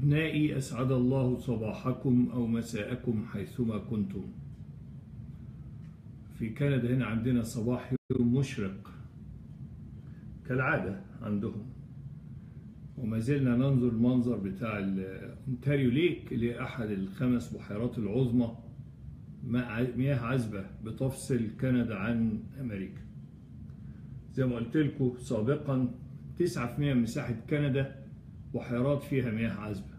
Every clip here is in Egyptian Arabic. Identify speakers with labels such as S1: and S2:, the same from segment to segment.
S1: أبنائي أسعد الله صباحكم أو مساءكم حيثما كنتم في كندا هنا عندنا صباح يوم مشرق كالعادة عندهم وما زلنا ننظر المنظر بتاع الأونتاريو ليك اللي هي أحد الخمس بحيرات العظمى مياه عذبة بتفصل كندا عن أمريكا زي ما قلت لكم سابقا 9% من مساحة كندا بحيرات فيها مياه عذبة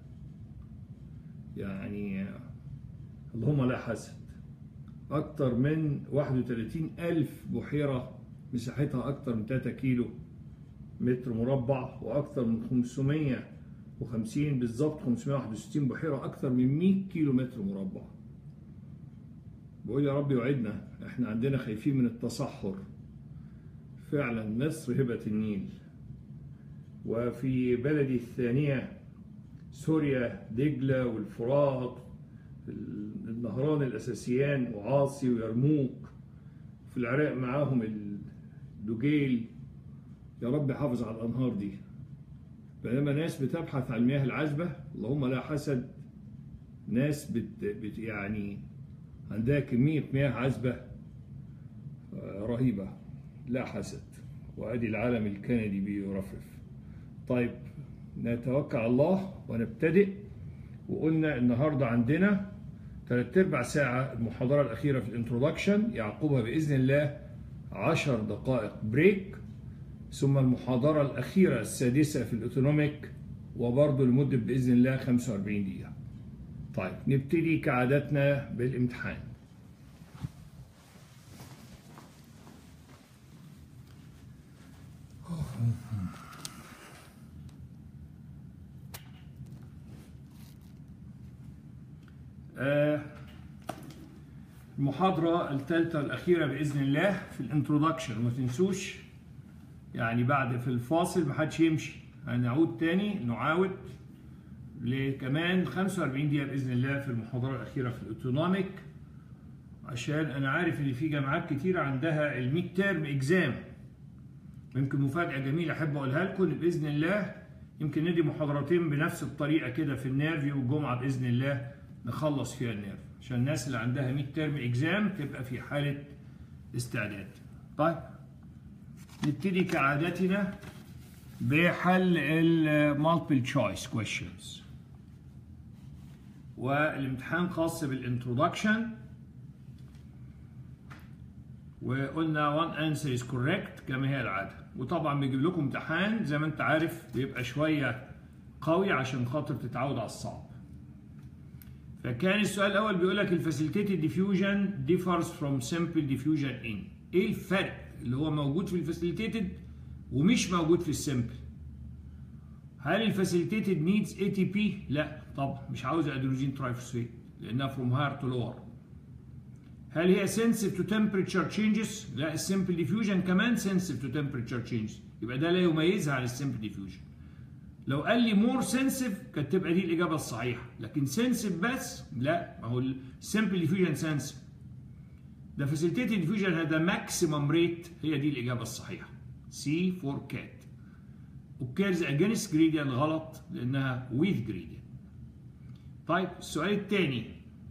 S1: يعني اللهم لا حسد أكتر من 31 ألف بحيرة مساحتها أكتر من 3 كيلو متر مربع وأكتر من 550 بالظبط 561 بحيرة أكتر من 100 كيلو متر مربع بقول يا رب يوعدنا احنا عندنا خايفين من التصحر فعلا مصر هبة النيل وفي بلدي الثانية سوريا دجلة والفرات النهران الأساسيان وعاصي ويرموك في العراق معاهم الدجيل يا رب حافظ على الأنهار دي بينما ناس بتبحث عن المياه العذبة اللهم لا حسد ناس بت, بت يعني عندها كمية مياه عذبة رهيبة لا حسد وأدي العالم الكندي بيرفرف طيب نتوكل على الله ونبتدئ وقلنا النهاردة عندنا ثلاث ارباع ساعة المحاضرة الأخيرة في الانترودكشن يعقبها بإذن الله عشر دقائق بريك ثم المحاضرة الأخيرة السادسة في الأوتونوميك وبرضه لمدة بإذن الله 45 دقيقة طيب نبتدي كعادتنا بالامتحان المحاضرة الثالثة الأخيرة بإذن الله في الانترودكشن وما تنسوش يعني بعد في الفاصل محدش يمشي هنعود تاني نعاود لكمان 45 دقيقة بإذن الله في المحاضرة الأخيرة في الأوتونوميك عشان أنا عارف إن في جامعات كتيرة عندها الميد تيرم إكزام يمكن مفاجأة جميلة أحب أقولها لكم بإذن الله يمكن ندي محاضرتين بنفس الطريقة كده في النيرفي والجمعة بإذن الله نخلص فيها النيرف عشان الناس اللي عندها ميد تيرم إكزام تبقى في حالة استعداد طيب نبتدي كعادتنا بحل المالتيبل تشويس كويشنز والامتحان خاص بالانترودكشن وقلنا one answer is correct كما هي العادة وطبعا بيجيب لكم امتحان زي ما انت عارف بيبقى شوية قوي عشان خاطر تتعود على الصعب فكان السؤال الأول بيقول لك الفاسيليتيتد ديفيوجن differs from simple diffusion in ايه الفرق اللي هو موجود في الفاسيليتيتد ومش موجود في السمبل هل الفاسيليتيتد نيدز اي تي بي؟ لا طبعا مش عاوزه ادروجين ترايفوسفيت لانها فروم هاير تو لور هل هي sensitive to temperature changes؟ لا السمبل ديفيوجن كمان sensitive to temperature changes يبقى ده لا يميزها عن السمبل ديفيوجن لو قال لي مور سنسيف كانت تبقى دي الاجابه الصحيحه لكن سنسيف بس لا ما هو السمبل ديفيوجن سنسيف ده فاسيليتيتد ديفيوجن هذا ماكسيمم ريت هي دي الاجابه الصحيحه سي فور كات occurs against gradient غلط لانها with gradient طيب السؤال الثاني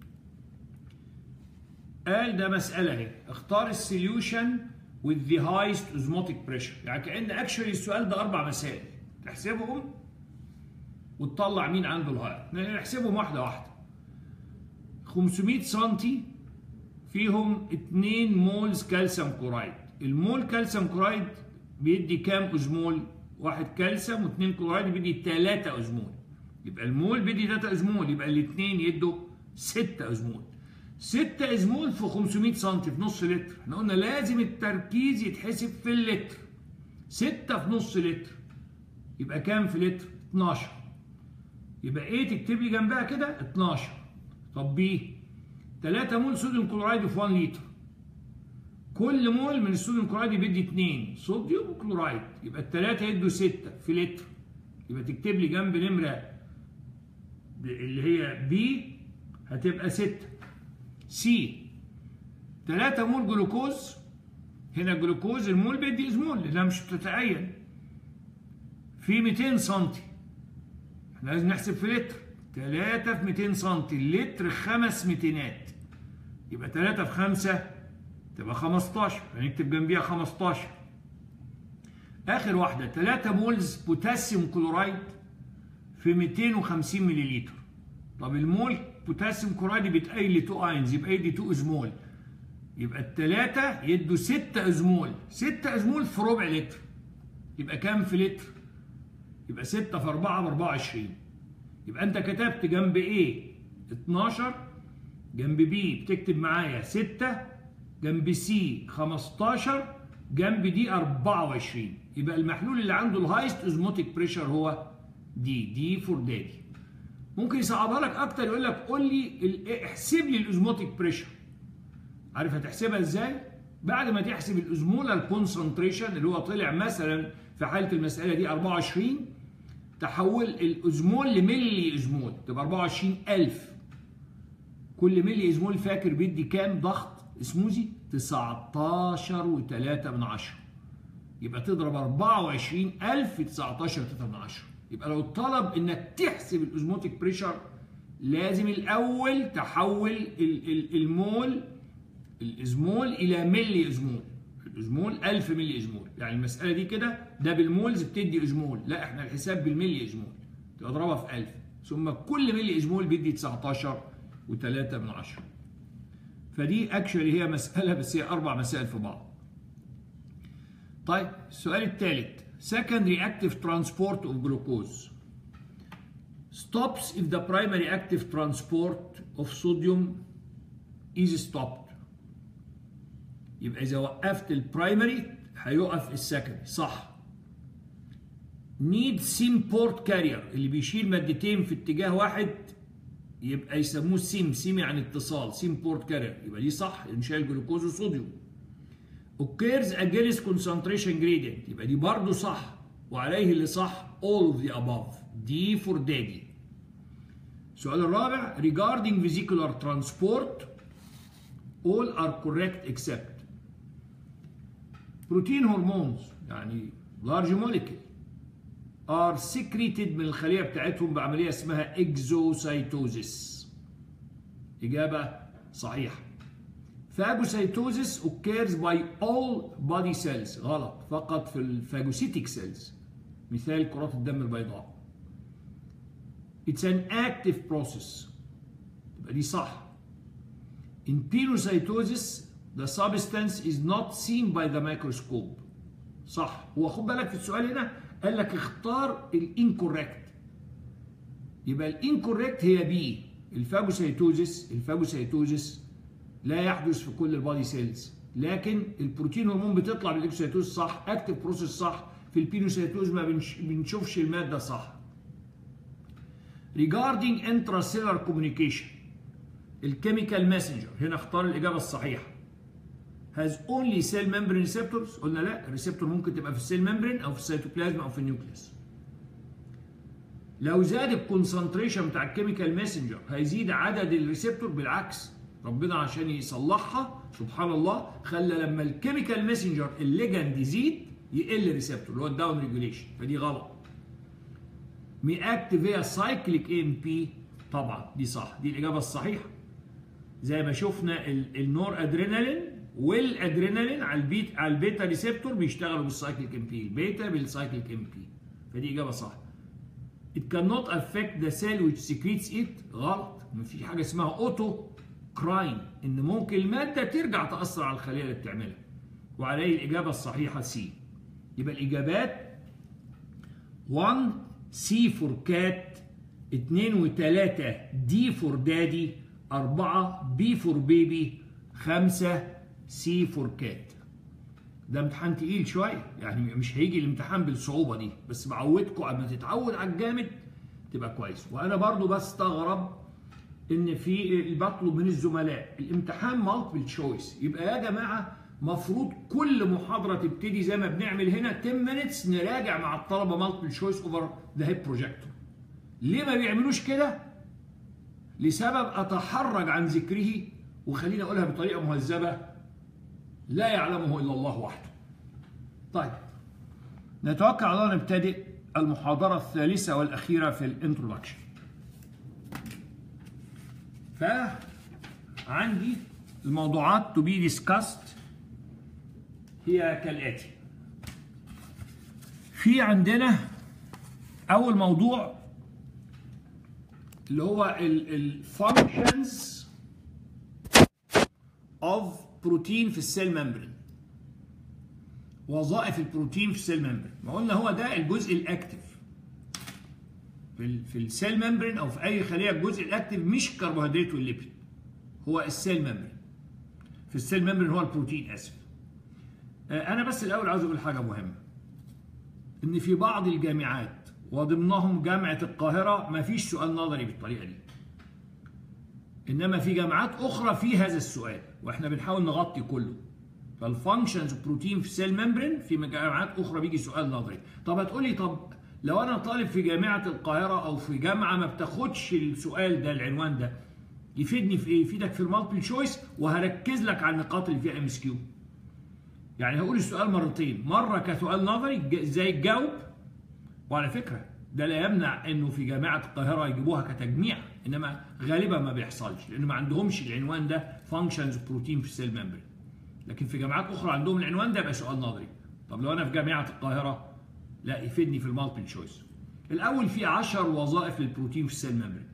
S1: قال ده مساله اهي اختار السوليوشن with the highest osmotic pressure يعني كان اكشولي السؤال ده اربع مسائل تحسبهم وتطلع مين عنده الهاير نحسبهم واحده واحده 500 سم فيهم 2 مولز كالسيوم كلورايد المول كالسيوم كلورايد بيدي كام اوزمول واحد كالسيوم واثنين كلورايد بيدي 3 اوزمول يبقى المول بيدي 3 اوزمول يبقى الاثنين يدوا 6 اوزمول 6 اوزمول في 500 سم في نص لتر احنا قلنا لازم التركيز يتحسب في اللتر 6 في نص لتر يبقى كام في لتر 12 يبقى ايه تكتب لي جنبها كده 12 طب بي 3 مول صوديوم كلورايد في 1 لتر كل مول من الصوديوم كلورايد بيدي 2 صوديوم كلورايد يبقى الثلاثه يدوا 6 في لتر يبقى تكتب لي جنب نمره اللي هي بي هتبقى 6 سي 3 مول جلوكوز هنا الجلوكوز المول بيدي اسمول لانها مش بتتعين في 200 سم احنا لازم نحسب في لتر 3 في 200 سم اللتر خمس ميتينات يبقى 3 في 5 تبقى 15 هنكتب جنبيها 15 اخر واحده 3 مولز بوتاسيوم كلورايد في 250 مللي طب المول بوتاسيوم كلورايد بيتقيل ل 2 اينز يبقى يدي 2 ازمول يبقى الثلاثه يدوا 6 ازمول 6 ازمول في ربع لتر يبقى كام في لتر يبقى 6 في 4 ب 24 يبقى انت كتبت جنب ايه 12 جنب بي بتكتب معايا 6 جنب سي 15 جنب دي 24 يبقى المحلول اللي عنده الهايست اوزموتيك بريشر هو دي دي فور دادي ممكن يصعبها لك اكتر يقول لك قول لي احسب لي الاوزموتيك بريشر عارف هتحسبها ازاي بعد ما تحسب الاوزمولار كونسنتريشن اللي هو طلع مثلا في حاله المساله دي 24 تحول الاوزمول لملي اوزمول تبقى 24000 كل ملي اوزمول فاكر بيدي كام ضغط اسموزي 19 و3 من 10 يبقى تضرب 24000 في 19 3 من 10 يبقى لو طلب انك تحسب الاوزموتيك بريشر لازم الاول تحول المول الازمول الى ملي ازمول الازمول 1000 ملي ازمول يعني المساله دي كده ده بالمولز بتدي ازمول لا احنا الحساب بالملي ازمول تضربها في 1000 ثم كل ملي ازمول بيدي 19 و3 من 10 فدي اكشولي هي مساله بس هي اربع مسائل في بعض طيب السؤال الثالث second reactive transport of glucose stops if the primary active transport of sodium is stopped يبقى إذا وقفت البرايمري هيقف السكندري صح need سيم بورت كارير اللي بيشيل مادتين في اتجاه واحد يبقى يسموه سيم سيم يعني اتصال سيم بورت كارير يبقى دي صح انشال جلوكوز وصوديوم occurs against concentration gradient يبقى دي برضه صح وعليه اللي صح all of the above دي for daddy السؤال الرابع regarding vesicular transport all are correct except بروتين هرمونز يعني لارج موليكيول are secreted من الخلية بتاعتهم بعملية اسمها exocytosis إجابة صحيحة phagocytosis occurs by all body cells غلط فقط في الفاجوسيتيك cells مثال كرات الدم البيضاء It's an active process يبقى دي صح In pinocytosis the substance is not seen by the microscope صح هو خد بالك في السؤال هنا قال لك اختار الانكوريكت يبقى الانكوريكت هي بي الفاجوسيتوزيس الفاجوسيتوزيس لا يحدث في كل البادي سيلز لكن البروتين هرمون بتطلع بالاكسيتوز صح اكتف بروسيس صح في البينوسيتوز ما بنش... بنشوفش الماده صح regarding intracellular communication الكيميكال ماسنجر هنا اختار الاجابه الصحيحه has only cell membrane receptors قلنا لا الريسبتور ممكن تبقى في السيل ممبرين او في السيتوبلازم او في النيوكليس لو زاد الكونسنتريشن بتاع الكيميكال ماسنجر هيزيد عدد الريسبتور بالعكس ربنا عشان يصلحها سبحان الله خلى لما الكيميكال ماسنجر الليجند يزيد يقل الريسبتور اللي هو الداون ريجوليشن فدي غلط ميأكتف هي سايكليك ام بي طبعا دي صح دي الاجابه الصحيحه زي ما شفنا النور ادرينالين والادرينالين على البيت على البيتا ريسبتور بيشتغلوا بالسايكليك ام بي البيتا بالسايكليك ام بي فدي اجابه صح It cannot affect the cell which secretes it غلط مفيش حاجه اسمها اوتو كراين ان ممكن الماده ترجع تاثر على الخليه اللي بتعملها وعليه الاجابه الصحيحه سي يبقى الاجابات 1 سي فور كات 2 و3 دي فور دادي 4 بي فور بيبي 5 سي فور كات ده امتحان تقيل شويه يعني مش هيجي الامتحان بالصعوبه دي بس بعودكم قبل ما تتعود على الجامد تبقى كويس وانا برضو بستغرب ان في بطلب من الزملاء الامتحان مالتيبل تشويس يبقى يا جماعه مفروض كل محاضره تبتدي زي ما بنعمل هنا 10 مينتس نراجع مع الطلبه مالتيبل تشويس اوفر ذا هيب بروجيكتور ليه ما بيعملوش كده لسبب اتحرج عن ذكره وخليني اقولها بطريقه مهذبه لا يعلمه الا الله وحده طيب نتوكل على الله نبتدئ المحاضره الثالثه والاخيره في الانترودكشن فعندي الموضوعات to be discussed هي كالآتي في عندنا أول موضوع اللي هو ال functions of protein في السيل ممبرين وظائف البروتين في السيل ممبرين ما قلنا هو ده الجزء الاكتف في ال في السيل ممبرين او في اي خليه الجزء الاكتف مش الكربوهيدرات والليبيد هو السيل ممبرين في السيل ممبرين هو البروتين اسف انا بس الاول عاوز اقول حاجه مهمه ان في بعض الجامعات وضمنهم جامعه القاهره ما فيش سؤال نظري بالطريقه دي انما في جامعات اخرى في هذا السؤال واحنا بنحاول نغطي كله فالفانكشنز بروتين في السيل ممبرين في جامعات اخرى بيجي سؤال نظري طب هتقولي طب لو انا طالب في جامعه القاهره او في جامعه ما بتاخدش السؤال ده العنوان ده يفيدني في ايه يفيدك في المالتيبل تشويس وهركز لك على النقاط اللي فيها ام اس كيو يعني هقول السؤال مرتين مره كسؤال نظري ازاي تجاوب وعلى فكره ده لا يمنع انه في جامعه القاهره يجيبوها كتجميع انما غالبا ما بيحصلش لان ما عندهمش العنوان ده فانكشنز بروتين في السيل ممبرين لكن في جامعات اخرى عندهم العنوان ده يبقى سؤال نظري طب لو انا في جامعه القاهره لا يفيدني في المالتيبل تشويس الاول في 10 وظائف للبروتين في السيل ممبرين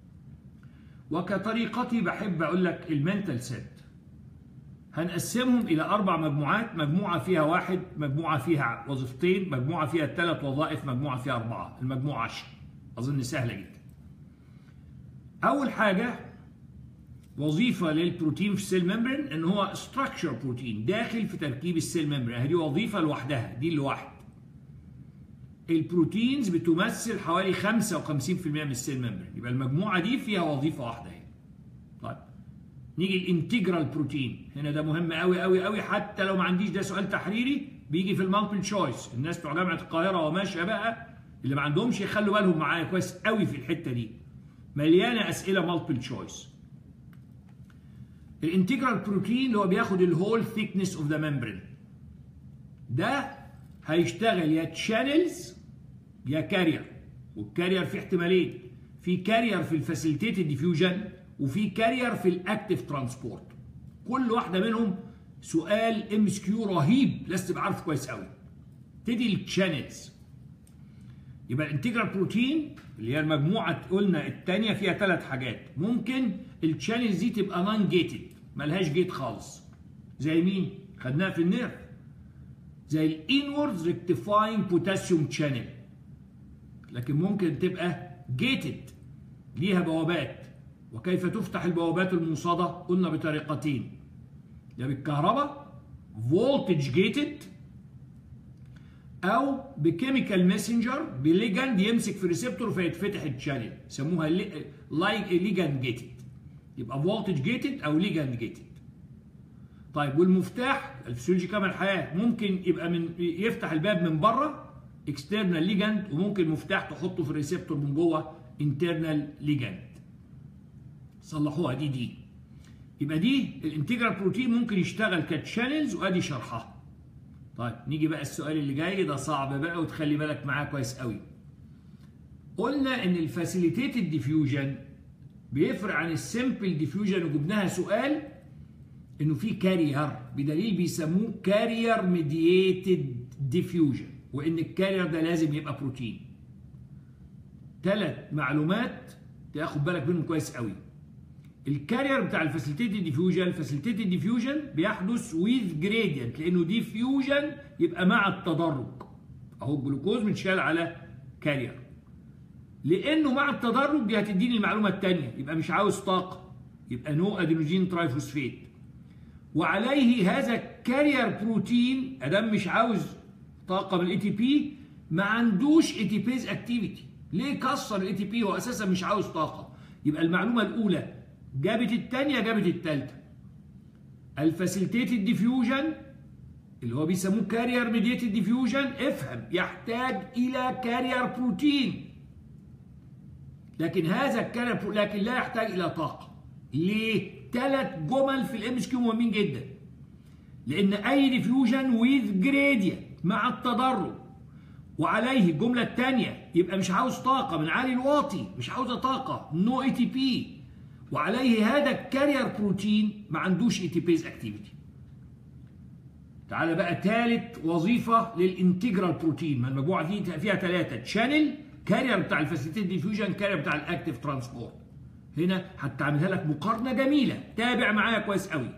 S1: وكطريقتي بحب اقول لك المنتال سيت هنقسمهم الى اربع مجموعات مجموعه فيها واحد مجموعه فيها وظيفتين مجموعه فيها ثلاث وظائف مجموعه فيها اربعه المجموعه 10 اظن سهله جدا اول حاجه وظيفه للبروتين في السيل ممبرين ان هو ستراكشر بروتين داخل في تركيب السيل ممبرين هذه وظيفه لوحدها دي لوحد البروتينز بتمثل حوالي 55% من السيل ممبرين يبقى المجموعه دي فيها وظيفه واحده اهي طيب نيجي الانتجرال بروتين هنا ده مهم قوي قوي قوي حتى لو ما عنديش ده سؤال تحريري بيجي في المالتيبل تشويس الناس بتوع جامعه القاهره وما شابهها اللي ما عندهمش يخلوا بالهم معايا كويس قوي في الحته دي مليانه اسئله مالتيبل تشويس الانتجرال بروتين اللي هو بياخد الهول ثيكنس اوف ذا ممبرين ده هيشتغل يا تشانلز يا كارير والكارير في احتمالين في كارير في الفاسيليتيتد ديفيوجن وفي كارير في الاكتيف ترانسبورت كل واحده منهم سؤال ام اس كيو رهيب لازم تبقى عارف كويس قوي تدي الشانلز يبقى الانتجرال بروتين اللي هي المجموعه قلنا الثانيه فيها ثلاث حاجات ممكن الشانلز دي تبقى نون جيتد ملهاش جيت خالص زي مين خدناها في النيرف زي الانورد ريكتيفاينج بوتاسيوم شانل لكن ممكن تبقى جيتد ليها بوابات وكيف تفتح البوابات الموصده قلنا بطريقتين يا بالكهرباء فولتج جيتد او بكيميكال ماسنجر بليجاند يمسك في ريسبتور فيتفتح الشانل يسموها ليجاند جيتد يبقى فولتج جيتد او ليجاند جيتد طيب والمفتاح الفسيولوجي كما الحياه ممكن يبقى من يفتح الباب من بره اكسترنال ليجاند وممكن مفتاح تحطه في الريسبتور من جوه انترنال ليجاند صلحوها دي دي يبقى دي الانتجرال بروتين ممكن يشتغل كتشانلز وادي شرحها طيب نيجي بقى السؤال اللي جاي ده صعب بقى وتخلي بالك معاه كويس قوي قلنا ان الفاسيليتيتد ديفيوجن بيفرق عن السمبل ديفيوجن وجبناها سؤال انه في كارير بدليل بيسموه كارير ميدييتد ديفيوجن وان الكارير ده لازم يبقى بروتين ثلاث معلومات تاخد بالك منهم كويس قوي الكارير بتاع الفاسيليتيتد ديفيوجن الفاسيليتيتد ديفيوجن بيحدث ويز جريدينت لانه ديفيوجن يبقى مع التدرج اهو الجلوكوز متشال على كارير لانه مع التدرج دي هتديني المعلومه الثانيه يبقى مش عاوز طاقه يبقى نو ادينوجين ترايفوسفيت وعليه هذا الكارير بروتين ادام مش عاوز طاقه من الاي تي بي ما عندوش اي تي بيز اكتيفيتي ليه كسر الاي تي بي هو اساسا مش عاوز طاقه يبقى المعلومه الاولى جابت الثانيه جابت الثالثه الفاسيليتيتد ديفيوجن اللي هو بيسموه كارير ميديتد ديفيوجن افهم يحتاج الى كارير بروتين لكن هذا الكارير لكن لا يحتاج الى طاقه ليه ثلاث جمل في الام اس كيو مهمين جدا لان اي ديفيوجن ويز جريدينت مع التدرج وعليه الجمله الثانيه يبقى مش عاوز طاقه من عالي الواطي مش عاوزه طاقه نو اي تي بي وعليه هذا الكارير بروتين ما عندوش اي تي بيز اكتيفيتي تعالى بقى ثالث وظيفه للانتجرال بروتين ما المجموعه دي فيها ثلاثه تشانل كارير بتاع الفاسيتيت ديفيوجن كارير بتاع الاكتيف ترانسبورت هنا هتعملها لك مقارنه جميله تابع معايا كويس قوي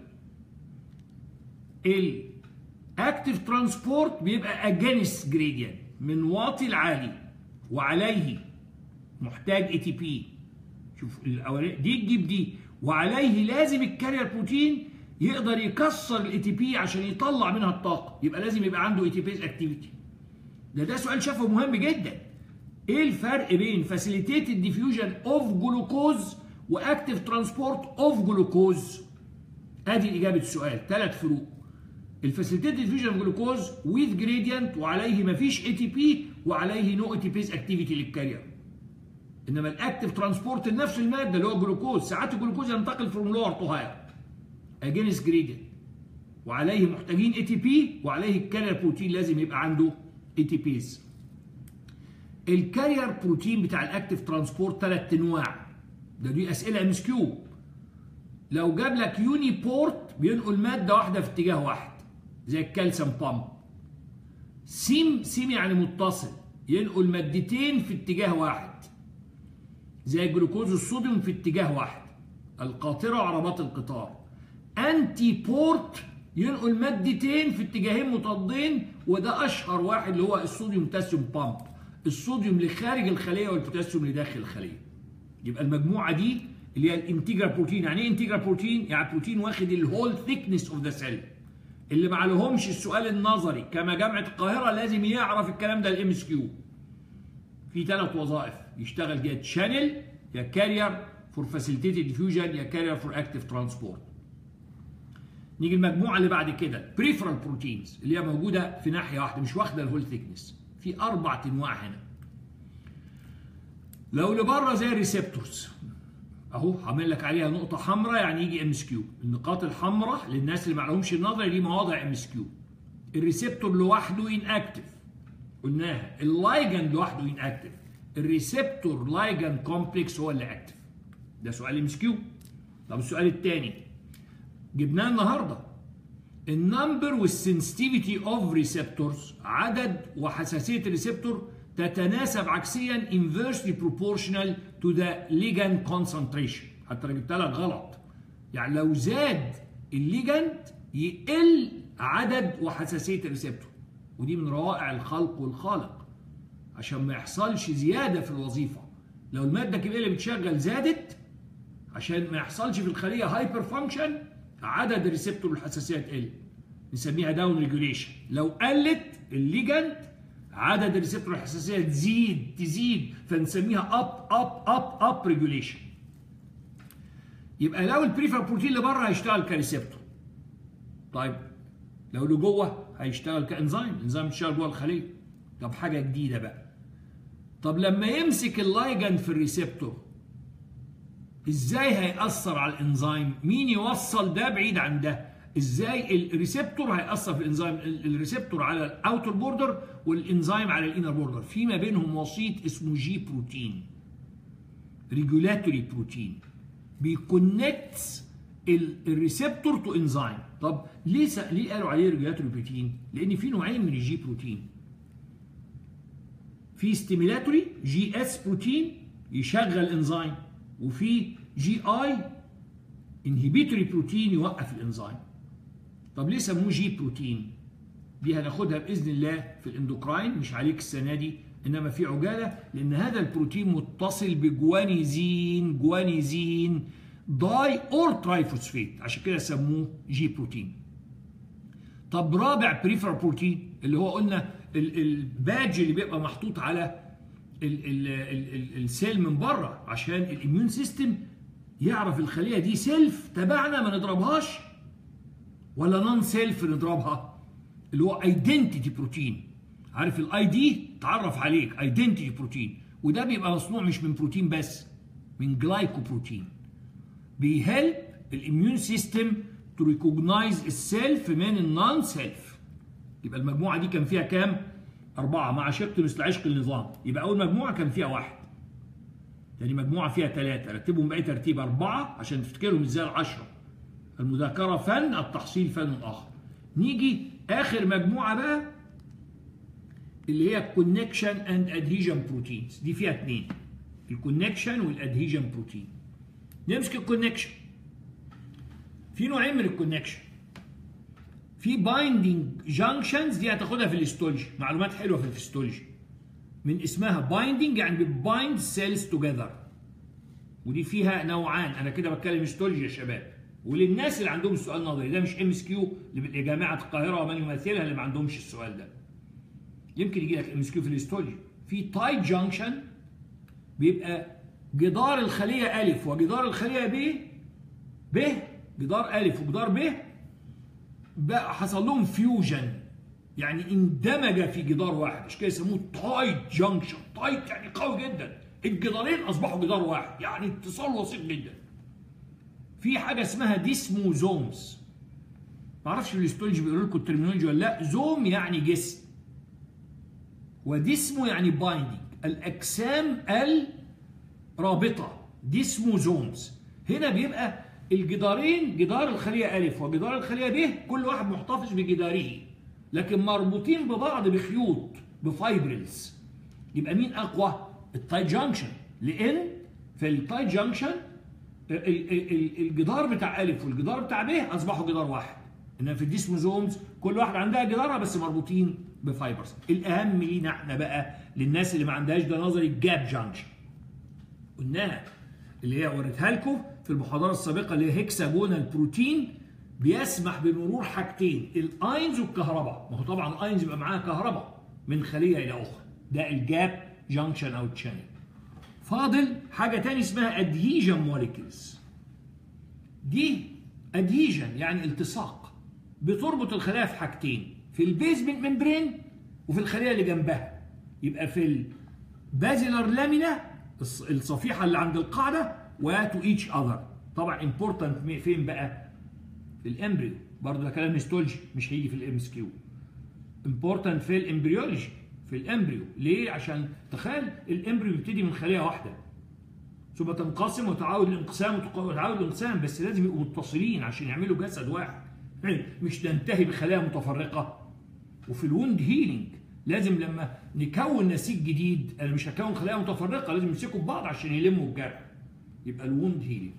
S1: الاكتيف ترانسبورت بيبقى اجينست جريدينت من واطي لعالي وعليه محتاج اي تي بي شوف الاولاني دي تجيب دي وعليه لازم الكارير بروتين يقدر يكسر الاي تي بي عشان يطلع منها الطاقه يبقى لازم يبقى عنده اي تي بيز اكتيفيتي ده ده سؤال شافه مهم جدا ايه الفرق بين فاسيليتيتد ديفيوجن اوف جلوكوز واكتيف ترانسبورت اوف جلوكوز ادي اجابه السؤال ثلاث فروق الفاسيليتيتد ديفيوجن جلوكوز ويز جريدينت وعليه مفيش اي تي بي وعليه نو اي تي بيز اكتيفيتي للكارير انما الاكتيف ترانسبورت نفس الماده اللي هو جلوكوز ساعات الجلوكوز ينتقل فروم لور تو هاير اجينست جريدينت وعليه محتاجين اي تي بي وعليه الكارير بروتين لازم يبقى عنده اي تي بيز الكارير بروتين بتاع الاكتيف ترانسبورت ثلاث انواع ده دي اسئله ام اس كيو لو جاب لك يوني بورت بينقل ماده واحده في اتجاه واحد زي الكالسيوم بامب سيم سيم يعني متصل ينقل مادتين في اتجاه واحد زي الجلوكوز والصوديوم في اتجاه واحد القاطره وعربات القطار انتي بورت ينقل مادتين في اتجاهين مضادين وده اشهر واحد اللي هو الصوديوم بوتاسيوم بامب الصوديوم لخارج الخليه والبوتاسيوم لداخل الخليه يبقى المجموعه دي اللي هي الانتجرال بروتين يعني ايه انتجرال بروتين يعني بروتين واخد الهول ثيكنس اوف ذا سيل اللي ما عليهمش السؤال النظري كما جامعه القاهره لازم يعرف الكلام ده الام اس كيو في ثلاث وظائف يشتغل يا تشانل يا كارير فور فاسيليتيتد ديفيوجن يا كارير فور اكتيف ترانسبورت نيجي المجموعه اللي بعد كده بريفرال بروتينز اللي هي موجوده في ناحيه واحده مش واخده الهول ثيكنس في اربع انواع هنا لو لبره زي الريسبتورز اهو عامل لك عليها نقطه حمراء يعني يجي ام اس كيو النقاط الحمراء للناس اللي ما لهمش النظر دي مواضع ام اس كيو الريسبتور لوحده ان اكتف قلناها اللايجند لوحده ان اكتف الريسبتور لايجند كومبلكس هو اللي اكتف ده سؤال ام اس كيو طب السؤال الثاني جبناه النهارده النمبر والسنسيتيفيتي اوف ريسبتورز عدد وحساسيه الريسبتور تتناسب عكسيا inversely proportional to the ligand concentration حتى انا جبتها لك غلط يعني لو زاد الليجند يقل عدد وحساسيه الريسبتور ودي من روائع الخلق والخالق عشان ما يحصلش زياده في الوظيفه لو الماده الكبيره اللي بتشغل زادت عشان ما يحصلش في الخليه هايبر فانكشن عدد الريسبتور والحساسيه تقل نسميها داون ريجوليشن لو قلت الليجند عدد الريسبتور الحساسيه تزيد تزيد فنسميها اب اب اب اب ريجوليشن يبقى لو البريفر بروتين اللي بره هيشتغل كريسبتور طيب لو اللي جوه هيشتغل كانزيم انزيم بيشتغل جوه الخليه طب حاجه جديده بقى طب لما يمسك اللايجند في الريسبتور ازاي هيأثر على الانزيم مين يوصل ده بعيد عن ده ازاي الريسبتور هيأثر في الانزيم الريسبتور على الاوتر بوردر والانزيم على الانر بوردر في ما بينهم وسيط اسمه جي بروتين ريجولاتوري بروتين بيكونكت الريسبتور تو انزيم طب ليه س... ليه قالوا عليه ريجولاتوري بروتين لان في نوعين من الجي بروتين في ستيميلاتوري جي اس بروتين يشغل انزيم وفي جي اي انهبيتوري بروتين يوقف الانزيم طب ليه سموه جي بروتين دي هناخدها باذن الله في الاندوكراين مش عليك السنه دي انما في عجاله لان هذا البروتين متصل بجوانيزين جوانيزين داي اور ترايفوسفيت عشان كده سموه جي بروتين طب رابع بريفر بروتين اللي هو قلنا الباج اللي بيبقى محطوط على السيل من بره عشان الاميون سيستم يعرف الخليه دي سيلف تبعنا ما نضربهاش ولا نون سيلف نضربها اللي هو ايدنتيتي بروتين عارف الاي دي تعرف عليك ايدنتيتي بروتين وده بيبقى مصنوع مش من بروتين بس من جلايكو بروتين بيهلب الاميون سيستم تو ريكوجنايز السيلف من النون سيلف يبقى المجموعه دي كان فيها كام؟ أربعة مع شق مثل عشق النظام يبقى أول مجموعة كان فيها واحد يعني مجموعه فيها ثلاثه رتبهم باي ترتيب اربعه عشان تفتكرهم ازاي العشره المذاكره فن التحصيل فن اخر نيجي اخر مجموعه بقى اللي هي الكونكشن اند ادهيجن بروتينز دي فيها اثنين الكونكشن والادهيجن بروتين نمسك الكونكشن في نوعين من الكونكشن في بايندينج جانكشنز دي هتاخدها في الهيستولوجي معلومات حلوه في الهيستولوجي من اسمها بايندينج يعني بتبايند سيلز توجذر ودي فيها نوعان انا كده بتكلم هيستولوجي يا شباب وللناس اللي عندهم السؤال نظري ده مش ام اس كيو لجامعه القاهره ومن يمثلها اللي ما عندهمش السؤال ده يمكن يجي لك ام اس كيو في الهيستولوجي في تايت جانكشن بيبقى جدار الخليه الف وجدار الخليه ب ب جدار الف وجدار ب بقى حصل لهم فيوجن يعني اندمج في جدار واحد عشان كده يسموه تايت جانكشن تايت يعني قوي جدا الجدارين اصبحوا جدار واحد يعني اتصال وثيق جدا في حاجه اسمها ديسموزومز ما اعرفش في الاستولوجي بيقولوا لكم الترمينولوجي ولا لا زوم يعني جسم وديسمو يعني بايندينج الاجسام الرابطه ديسموزومز هنا بيبقى الجدارين جدار الخليه الف وجدار الخليه ب كل واحد محتفظ بجداره لكن مربوطين ببعض بخيوط بفايبرلز يبقى مين اقوى التايت جانكشن لان في التايت جانكشن الجدار بتاع الف والجدار بتاع ب اصبحوا جدار واحد انما في الديسموزومز كل واحد عندها جدارها بس مربوطين بفايبرز الاهم لينا احنا بقى للناس اللي ما عندهاش ده نظري الجاب جانكشن قلناها اللي هي وريتها لكم في المحاضره السابقه اللي هي هيكساجونال بروتين بيسمح بمرور حاجتين الاينز والكهرباء ما هو طبعا الاينز يبقى معاها كهرباء من خليه الى اخرى ده الجاب جانكشن او تشانل فاضل حاجه تاني اسمها ادهيجن موليكيولز دي ادهيجن يعني التصاق بتربط الخلايا في حاجتين في البيزمنت ممبرين وفي الخليه اللي جنبها يبقى في البازيلر لامينا الصفيحه اللي عند القاعده وتو ايتش اذر طبعا امبورتنت فين بقى في الامبريو برضه ده كلام هيستولوجي مش هيجي في الام اس كيو امبورتنت في الامبريولوجي في الامبريو ليه عشان تخيل الامبريو بيبتدي من خليه واحده ثم تنقسم وتعاود الانقسام وتعاود الانقسام بس لازم يبقوا متصلين عشان يعملوا جسد واحد مش تنتهي بخلايا متفرقه وفي الوند هيلينج لازم لما نكون نسيج جديد انا مش هكون خلايا متفرقه لازم يمسكوا ببعض عشان يلموا الجرح يبقى الوند هيلينج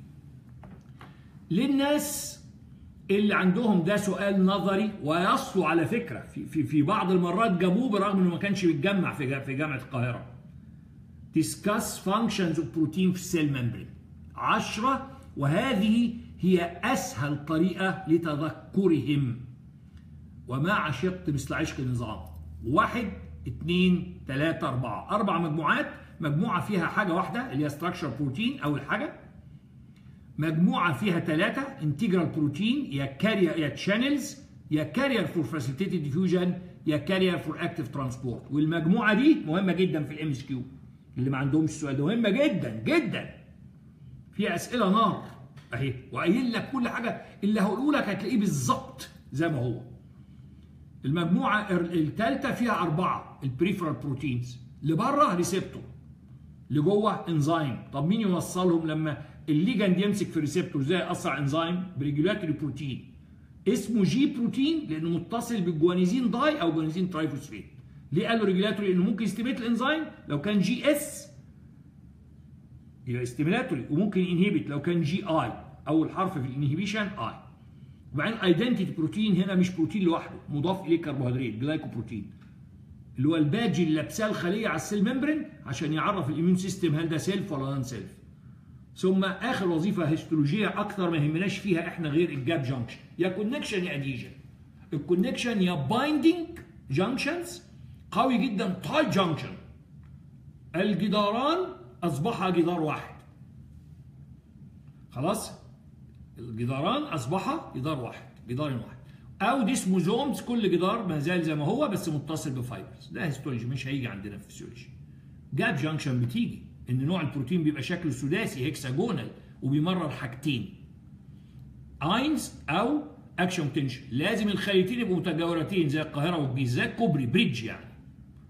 S1: للناس اللي عندهم ده سؤال نظري ويصلوا على فكره في, في, في بعض المرات جابوه برغم انه ما كانش بيتجمع في في جامعه القاهره discuss functions of protein في السيل membrane 10 وهذه هي اسهل طريقه لتذكرهم وما عشقت مثل عشق النظام واحد اثنين ثلاثة أربعة أربع مجموعات مجموعة فيها حاجة واحدة اللي هي structure protein أول حاجة مجموعة فيها ثلاثة انتجرال بروتين يا كارير يا تشانلز يا كارير فور فاسيليتيتد ديفيوجن يا كارير فور اكتيف ترانسبورت والمجموعة دي مهمة جدا في الام اس كيو اللي ما عندهمش السؤال ده مهمة جدا جدا فيها أسئلة نار أهي وقايل لك كل حاجة اللي هقوله لك هتلاقيه بالظبط زي ما هو المجموعة الثالثة فيها أربعة البريفرال بروتينز لبره ريسبتور لجوه انزيم طب مين يوصلهم لما الليجند يمسك في الريسبتور زي اسرع انزيم بريجولاتوري بروتين اسمه جي بروتين لانه متصل بالجوانيزين داي او جوانيزين ترايفوسفيت ليه قالوا ريجولاتوري لانه ممكن يستيميت الانزيم لو كان جي اس يبقى استيميلاتوري وممكن انهبت لو كان جي اي اول حرف في الانهبيشن اي وبعدين ايدنتيتي بروتين هنا مش بروتين لوحده مضاف اليه كربوهيدرات جلايكوبروتين اللي هو الباجي اللي لابساه الخليه على السيل ممبرين عشان يعرف الاميون سيستم هل ده سيلف ولا نون سيلف ثم اخر وظيفه هيستولوجيه اكثر ما يهمناش فيها احنا غير الجاب جانكشن يا كونكشن يا اديجن الكونكشن يا بايندينج جانكشنز قوي جدا تاي جانكشن الجداران اصبحا جدار واحد خلاص الجداران اصبحا جدار واحد جدار واحد او ديسموزومز كل جدار ما زال زي ما هو بس متصل بفايبرز ده هيستولوجي مش هيجي عندنا في الفسيولوجي جاب جانكشن بتيجي ان نوع البروتين بيبقى شكله سداسي هيكساجونال وبيمرر حاجتين اينز او اكشن بوتنشال لازم الخليتين يبقوا متجاورتين زي القاهره والجيزه زي الكوبري بريدج يعني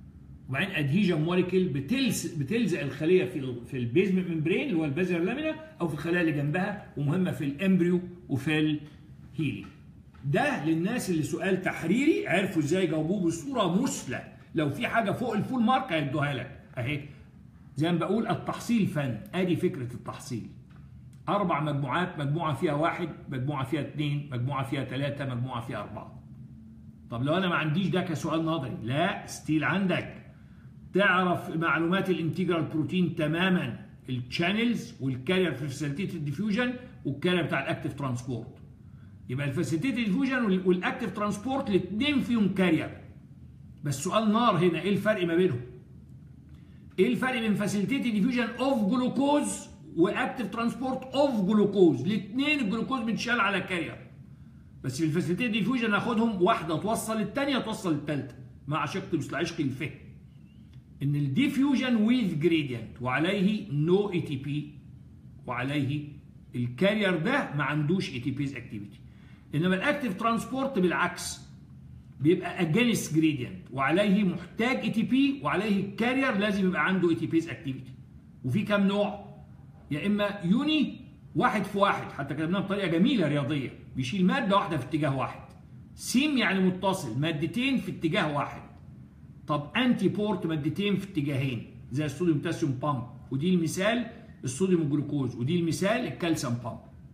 S1: وبعدين ادهيجن موليكيول بتلز بتلزق الخليه في ال في البيزمنت ممبرين اللي هو البازر لامينا او في الخلايا اللي جنبها ومهمه في الامبريو وفي الهيلي ده للناس اللي سؤال تحريري عرفوا ازاي يجاوبوه بصوره مثلى لو في حاجه فوق الفول مارك هيدوها لك اهي زي ما بقول التحصيل فن ادي فكره التحصيل اربع مجموعات مجموعه فيها واحد مجموعه فيها اثنين مجموعه فيها ثلاثه مجموعه فيها اربعه طب لو انا ما عنديش ده كسؤال نظري لا ستيل عندك تعرف معلومات الانتجرال بروتين تماما الشانلز والكارير في فاسيليتيد ديفيوجن والكارير بتاع الاكتيف ترانسبورت يبقى الفاسيليتيد ديفيوجن والاكتيف ترانسبورت الاثنين فيهم كارير بس سؤال نار هنا ايه الفرق ما بينهم ايه الفرق بين فاسيليتيد ديفيوجن اوف جلوكوز واكتيف ترانسبورت اوف جلوكوز الاثنين الجلوكوز بيتشال على كارير بس في الفاسيليتيد ديفيوجن ناخدهم واحده توصل الثانيه توصل الثالثه مع شق مثل عشق الفهم ان الديفيوجن ويز جريدينت وعليه نو اي تي بي وعليه الكارير ده ما عندوش اي تي بيز اكتيفيتي انما الاكتيف ترانسبورت بالعكس بيبقى اجينست جريدينت وعليه محتاج اي تي بي وعليه الكارير لازم يبقى عنده اي تي بيز اكتيفيتي وفي كام نوع يا اما يوني واحد في واحد حتى كتبناها بطريقه جميله رياضيه بيشيل ماده واحده في اتجاه واحد سيم يعني متصل مادتين في اتجاه واحد طب انتي بورت مادتين في اتجاهين زي الصوديوم بوتاسيوم بامب ودي المثال الصوديوم الجلوكوز ودي المثال الكالسيوم بامب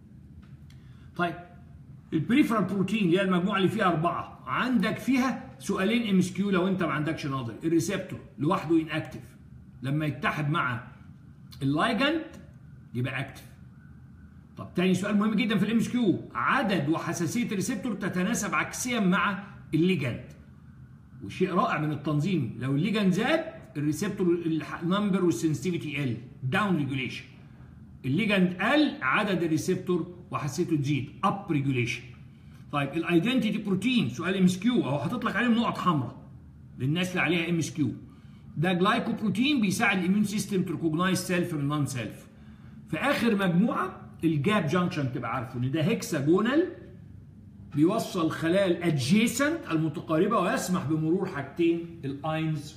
S1: طيب البريفرال بروتين اللي هي المجموعه اللي فيها اربعه عندك فيها سؤالين ام اس كيو لو انت ما عندكش نظري الريسبتور لوحده ان اكتف لما يتحد مع اللايجند يبقى اكتف طب تاني سؤال مهم جدا في الام اس كيو عدد وحساسيه الريسبتور تتناسب عكسيا مع الليجند وشيء رائع من التنظيم لو الليجند زاد الريسبتور النمبر والسنسيتيفيتي قل داون ريجوليشن الليجند قل عدد الريسبتور وحسيته تزيد اب ريجوليشن طيب الايدنتيتي بروتين سؤال ام اس كيو اهو حاطط لك عليهم نقط حمراء للناس اللي عليها ام اس كيو ده جلايكوبروتين بيساعد الاميون سيستم تريكوجنايز سيلف من نون سيلف في اخر مجموعه الجاب جانكشن تبقى عارفه ان ده هيكساجونال بيوصل خلايا الادجيسنت المتقاربه ويسمح بمرور حاجتين الاينز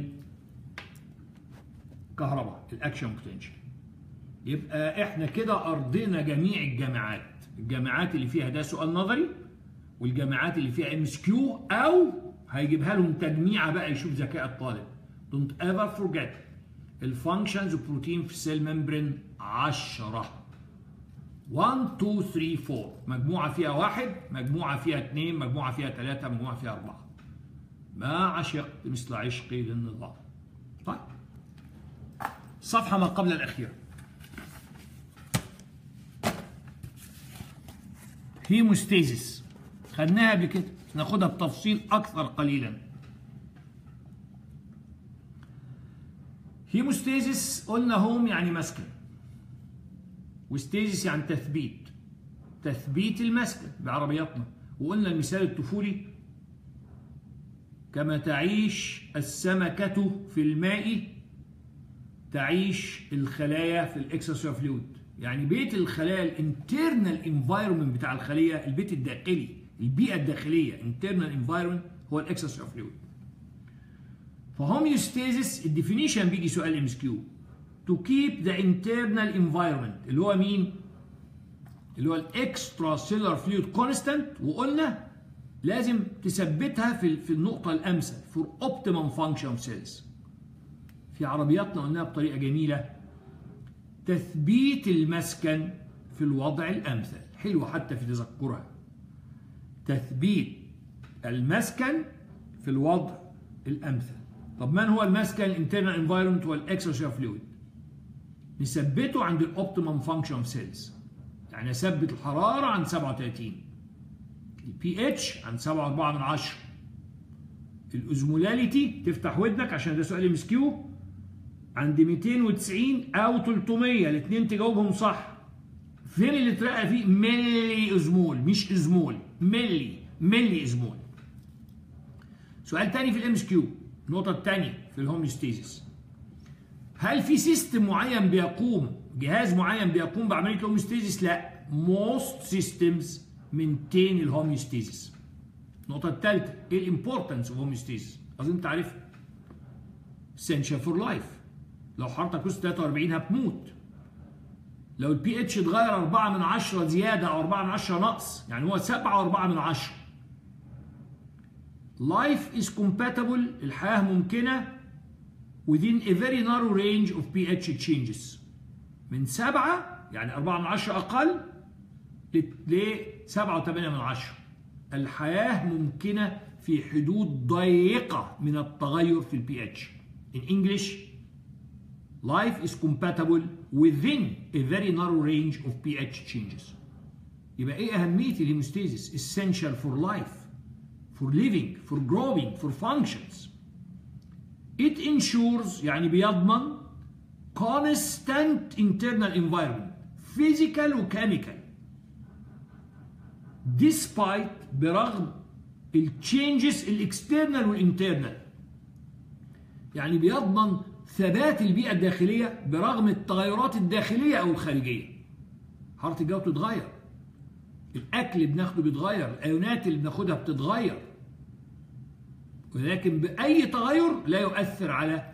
S1: والكهرباء الاكشن بوتنشال يبقى احنا كده ارضينا جميع الجامعات الجامعات اللي فيها ده سؤال نظري والجامعات اللي فيها ام اس كيو او هيجيبها لهم تجميعه بقى يشوف ذكاء الطالب دونت ايفر فورجيت الفانكشنز بروتين في السيل ممبرين 10 1 2 3 4 مجموعه فيها واحد مجموعه فيها اثنين مجموعه فيها ثلاثه مجموعه فيها اربعه ما عشقت مثل عشقي للنظام طيب صفحه ما قبل الاخيره هيموستيزيس خدناها قبل كده ناخدها بتفصيل اكثر قليلا هيموستيزيس قلنا هوم يعني مسكن وستيزيس يعني تثبيت تثبيت المسكن بعربياتنا وقلنا المثال الطفولي كما تعيش السمكة في الماء تعيش الخلايا في الاكسسوار فلويد يعني بيت الخلايا الانترنال انفايرمنت بتاع الخليه البيت الداخلي البيئه الداخليه انترنال انفايرمنت هو الاكسسوار فلويد فهوميوستاسيس الديفينيشن بيجي سؤال ام اس كيو to keep the internal environment اللي هو مين؟ اللي هو الاكسترا سيلر فلويد كونستانت وقلنا لازم تثبتها في في النقطة الأمثل for optimum function cells. في عربياتنا قلناها بطريقة جميلة تثبيت المسكن في الوضع الأمثل حلوة حتى في تذكرها تثبيت المسكن في الوضع الأمثل طب من هو المسكن الانترنال انفايرمنت والاكسترا فلويد نثبته عند الاوبتيمم فانكشن اوف سيلز يعني اثبت الحراره عند 37 البي اتش عند 7.4 من 10 الاوزمولاليتي تفتح ودنك عشان ده سؤال ام اس كيو عند 290 او 300 الاثنين تجاوبهم صح فين اللي اترقى فيه ملي ازمول مش ازمول ملي ملي ازمول سؤال تاني في الام اس كيو النقطه الثانيه في الهوميوستيزيس هل في سيستم معين بيقوم جهاز معين بيقوم بعمليه الهوميوستيزيس لا most systems maintain الهوميوستيزيس النقطه الثالثه ايه الامبورتنس اوف هوميوستيزيس اظن انت عارفها essential for life لو حرارتك وصلت 43 هتموت لو البي اتش اتغير 4 من 10 زياده او 4 من 10 نقص يعني هو 7 و4 من 10 life is compatible الحياه ممكنه within a very narrow range of pH changes من 7 يعني 4 من 10 اقل ل 7 و8 من 10 الحياه ممكنه في حدود ضيقه من التغير في البي اتش in English life is compatible within a very narrow range of pH changes يبقى ايه اهميه الهيموستاسيس essential for life for living for growing for functions it ensures يعني بيضمن constant internal environment physical وchemical despite برغم التشينجز الاكسترنال والانترنال يعني بيضمن ثبات البيئة الداخلية برغم التغيرات الداخلية أو الخارجية حرارة الجو بتتغير الأكل اللي بناخده بيتغير الأيونات اللي بناخدها بتتغير ولكن بأي تغير لا يؤثر على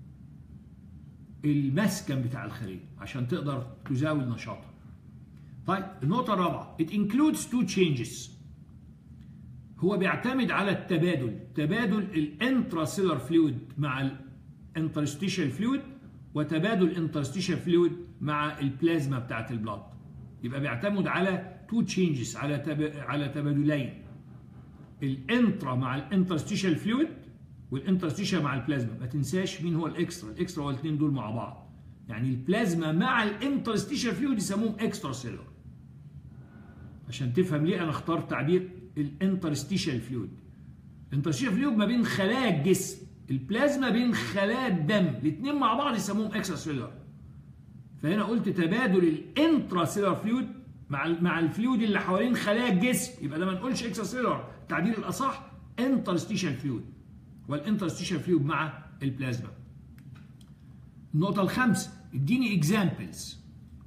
S1: المسكن بتاع الخلية عشان تقدر تزاول نشاطها طيب النقطة الرابعة it includes two changes هو بيعتمد على التبادل تبادل الانتراسيلر فلويد مع الانترستيشال فلويد وتبادل الانترستيشال فلويد مع البلازما بتاعت البلاد يبقى بيعتمد على تو تشينجز على تب... على تبادلين الانترا مع الانترستيشال فلويد والانترستيشال مع البلازما ما تنساش مين هو الاكسترا الاكسترا هو الاثنين دول مع بعض يعني البلازما مع الانترستيشال فلويد يسموهم اكسترا سيلر عشان تفهم ليه انا اخترت تعبير الانترستيشال فلويد الانترستيشال فلويد ما بين خلايا الجسم البلازما بين خلايا الدم الاثنين مع بعض يسموهم اكسترا سيلر فهنا قلت تبادل الانترا سيلر فلويد مع مع الفلويد اللي حوالين خلايا الجسم يبقى ده ما نقولش اكسترا سيلر التعبير الاصح انترستيشال فلويد والانترستيشال فلويد مع البلازما النقطة الخامسة اديني اكزامبلز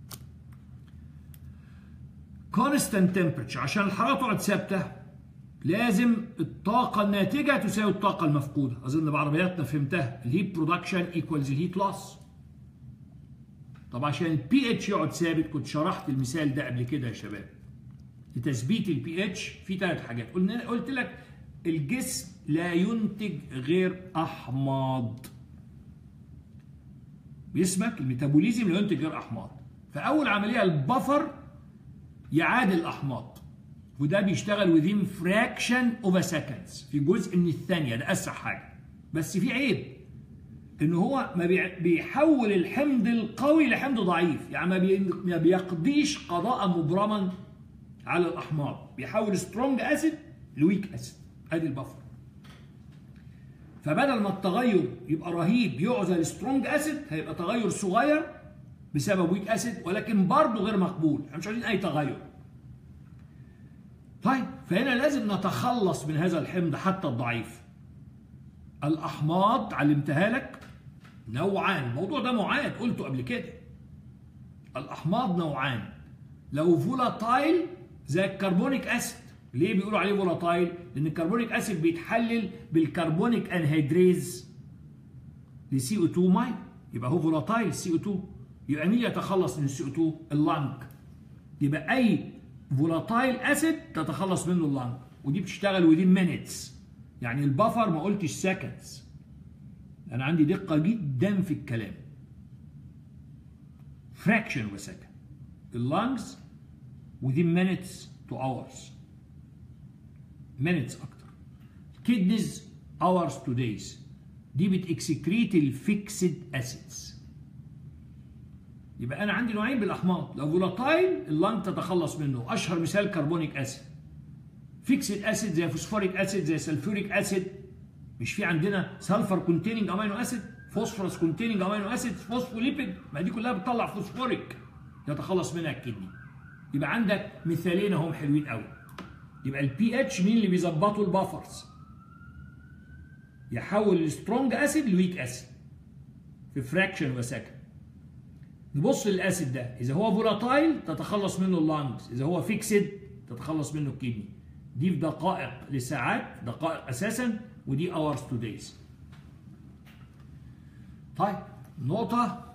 S1: constant temperature عشان الحرارة تقعد ثابتة لازم الطاقة الناتجة تساوي الطاقة المفقودة أظن بعربياتنا فهمتها الهيت برودكشن ايكوالز الهيت لوس طب عشان البي اتش يقعد ثابت كنت شرحت المثال ده قبل كده يا شباب لتثبيت البي اتش في ثلاث حاجات قلنا قلت لك الجسم لا ينتج غير احماض جسمك الميتابوليزم لا ينتج غير احماض فاول عمليه البفر يعادل الاحماض وده بيشتغل within fraction of a seconds في جزء من الثانيه ده اسرع حاجه بس في عيب ان هو ما بيحول الحمض القوي لحمض ضعيف يعني ما بيقضيش قضاء مبرما على الاحماض بيحول سترونج اسيد لويك اسيد ادي البفر فبدل ما التغير يبقى رهيب يعزل سترونج اسيد هيبقى تغير صغير بسبب ويك اسيد ولكن برضه غير مقبول احنا مش عايزين اي تغير طيب فهنا لازم نتخلص من هذا الحمض حتى الضعيف الاحماض علمتها لك نوعان الموضوع ده معاد قلته قبل كده الاحماض نوعان لو فولاتايل زي الكربونيك اسيد ليه بيقولوا عليه فولاتايل لان الكربونيك اسيد بيتحلل بالكربونيك انهيدريز لسي او 2 ميه يبقى هو فولاتايل سي او 2 يبقى مين يتخلص من السي او 2 اللنج يبقى اي فولاتايل اسيد تتخلص منه اللنج ودي بتشتغل ودي مينيتس يعني البفر ما قلتش سكندز انا عندي دقه جدا في الكلام fraction وسكند اللانجز within minutes to hours minutes اكتر kidneys hours to days دي بتكسكريت الفيكسد اسيدز يبقى انا عندي نوعين بالاحماض لو فولاتايل اللنج تتخلص منه اشهر مثال كربونيك اسيد فيكسد اسيد زي فوسفوريك اسيد زي سلفوريك اسيد مش في عندنا سلفر كونتيننج امينو اسيد فوسفورس كونتيننج امينو اسيد فوسفوليبيد ما دي كلها بتطلع فوسفوريك يتخلص منها الكدني يبقى عندك مثالين اهم حلوين قوي يبقى البي اتش مين اللي بيظبطوا البافرز يحول السترونج اسيد لويك اسيد في فراكشن وسكند نبص للاسيد ده اذا هو فولاتايل تتخلص منه اللانجز اذا هو فيكسد تتخلص منه الكدني دي في دقائق لساعات دقائق اساسا ودي hours to days طيب النقطة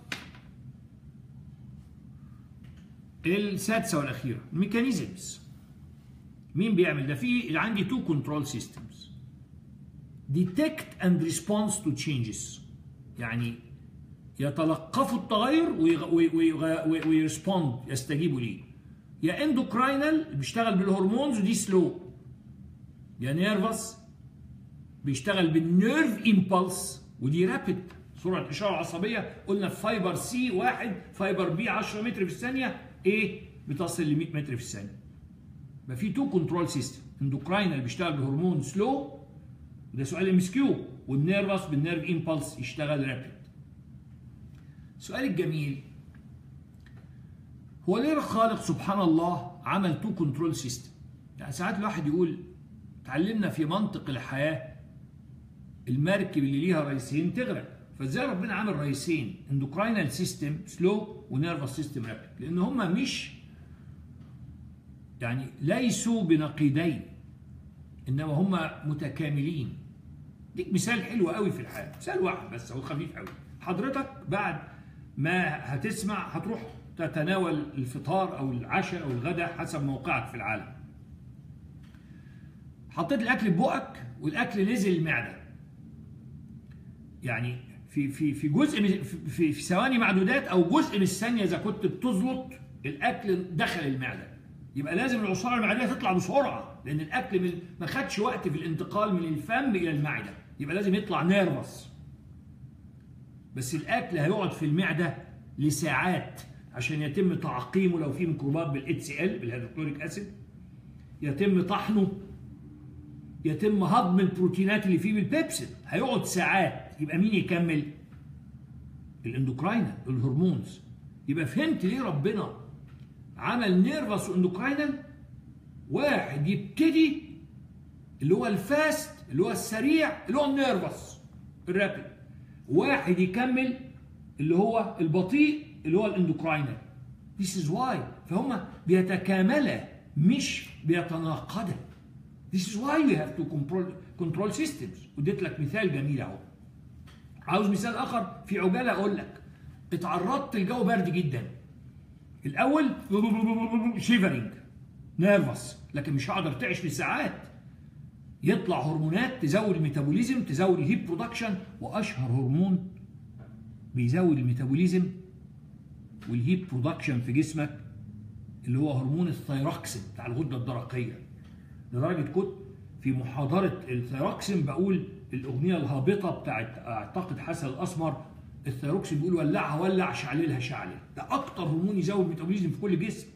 S1: السادسة والأخيرة الميكانيزمز مين بيعمل ده؟ في عندي تو كنترول سيستمز detect and response to changes يعني يتلقفوا التغير ويرسبوند يستجيبوا ليه يا اندوكراينال بيشتغل بالهرمونز ودي سلو يا نيرفس بيشتغل بالنيرف امبلس ودي رابيد سرعه اشاره عصبيه قلنا في فايبر سي واحد فايبر بي 10 متر في الثانيه ايه بتصل ل 100 متر في الثانيه يبقى في تو كنترول سيستم اندوكراينال بيشتغل بهرمون سلو وده سؤال ام اس كيو والنيرفس بالنيرف امبلس يشتغل رابيد السؤال الجميل هو ليه الخالق سبحان الله عمل تو كنترول سيستم يعني ساعات الواحد يقول اتعلمنا في منطق الحياه المركب اللي ليها رئيسين تغرق فازاي ربنا عامل رئيسين اندوكراينال سيستم سلو ونيرفس سيستم رابيد لان هما مش يعني ليسوا بنقيضين انما هما متكاملين ديك مثال حلو قوي في الحياه مثال واحد بس هو خفيف قوي حضرتك بعد ما هتسمع هتروح تتناول الفطار او العشاء او الغداء حسب موقعك في العالم حطيت الاكل في بقك والاكل نزل المعده يعني في في في جزء من في في ثواني معدودات او جزء من الثانيه اذا كنت بتزلط الاكل دخل المعده يبقى لازم العصاره المعديه تطلع بسرعه لان الاكل من ما خدش وقت في الانتقال من الفم الى المعده يبقى لازم يطلع نيرفس بس الاكل هيقعد في المعده لساعات عشان يتم تعقيمه لو في ميكروبات بالاتش سي ال بالهيدروكلوريك اسيد يتم طحنه يتم هضم البروتينات اللي فيه بالبيبسين هيقعد ساعات يبقى مين يكمل الاندوكراينال الهرمونز يبقى فهمت ليه ربنا عمل نيرفس واندوكراينال واحد يبتدي اللي هو الفاست اللي هو السريع اللي هو النيرفس الرابد واحد يكمل اللي هو البطيء اللي هو الاندوكراينال This is why فهم بيتكاملا مش بيتناقضا This is why we have to control, control systems وديت لك مثال جميل اهو عاوز مثال اخر في عجاله اقول لك اتعرضت لجو برد جدا الاول شيفرنج نيرفس لكن مش هقدر تعيش لساعات يطلع هرمونات تزود الميتابوليزم تزود الهيب برودكشن واشهر هرمون بيزود الميتابوليزم والهيب برودكشن في جسمك اللي هو هرمون الثيروكسين بتاع الغده الدرقيه لدرجه كنت في محاضره الثيروكسين بقول الاغنيه الهابطه بتاعت اعتقد حسن الاسمر الثيروكسين بيقول ولعها ولع شعللها شعلل ده اكتر هرمون يزود الميتابوليزم في كل جسم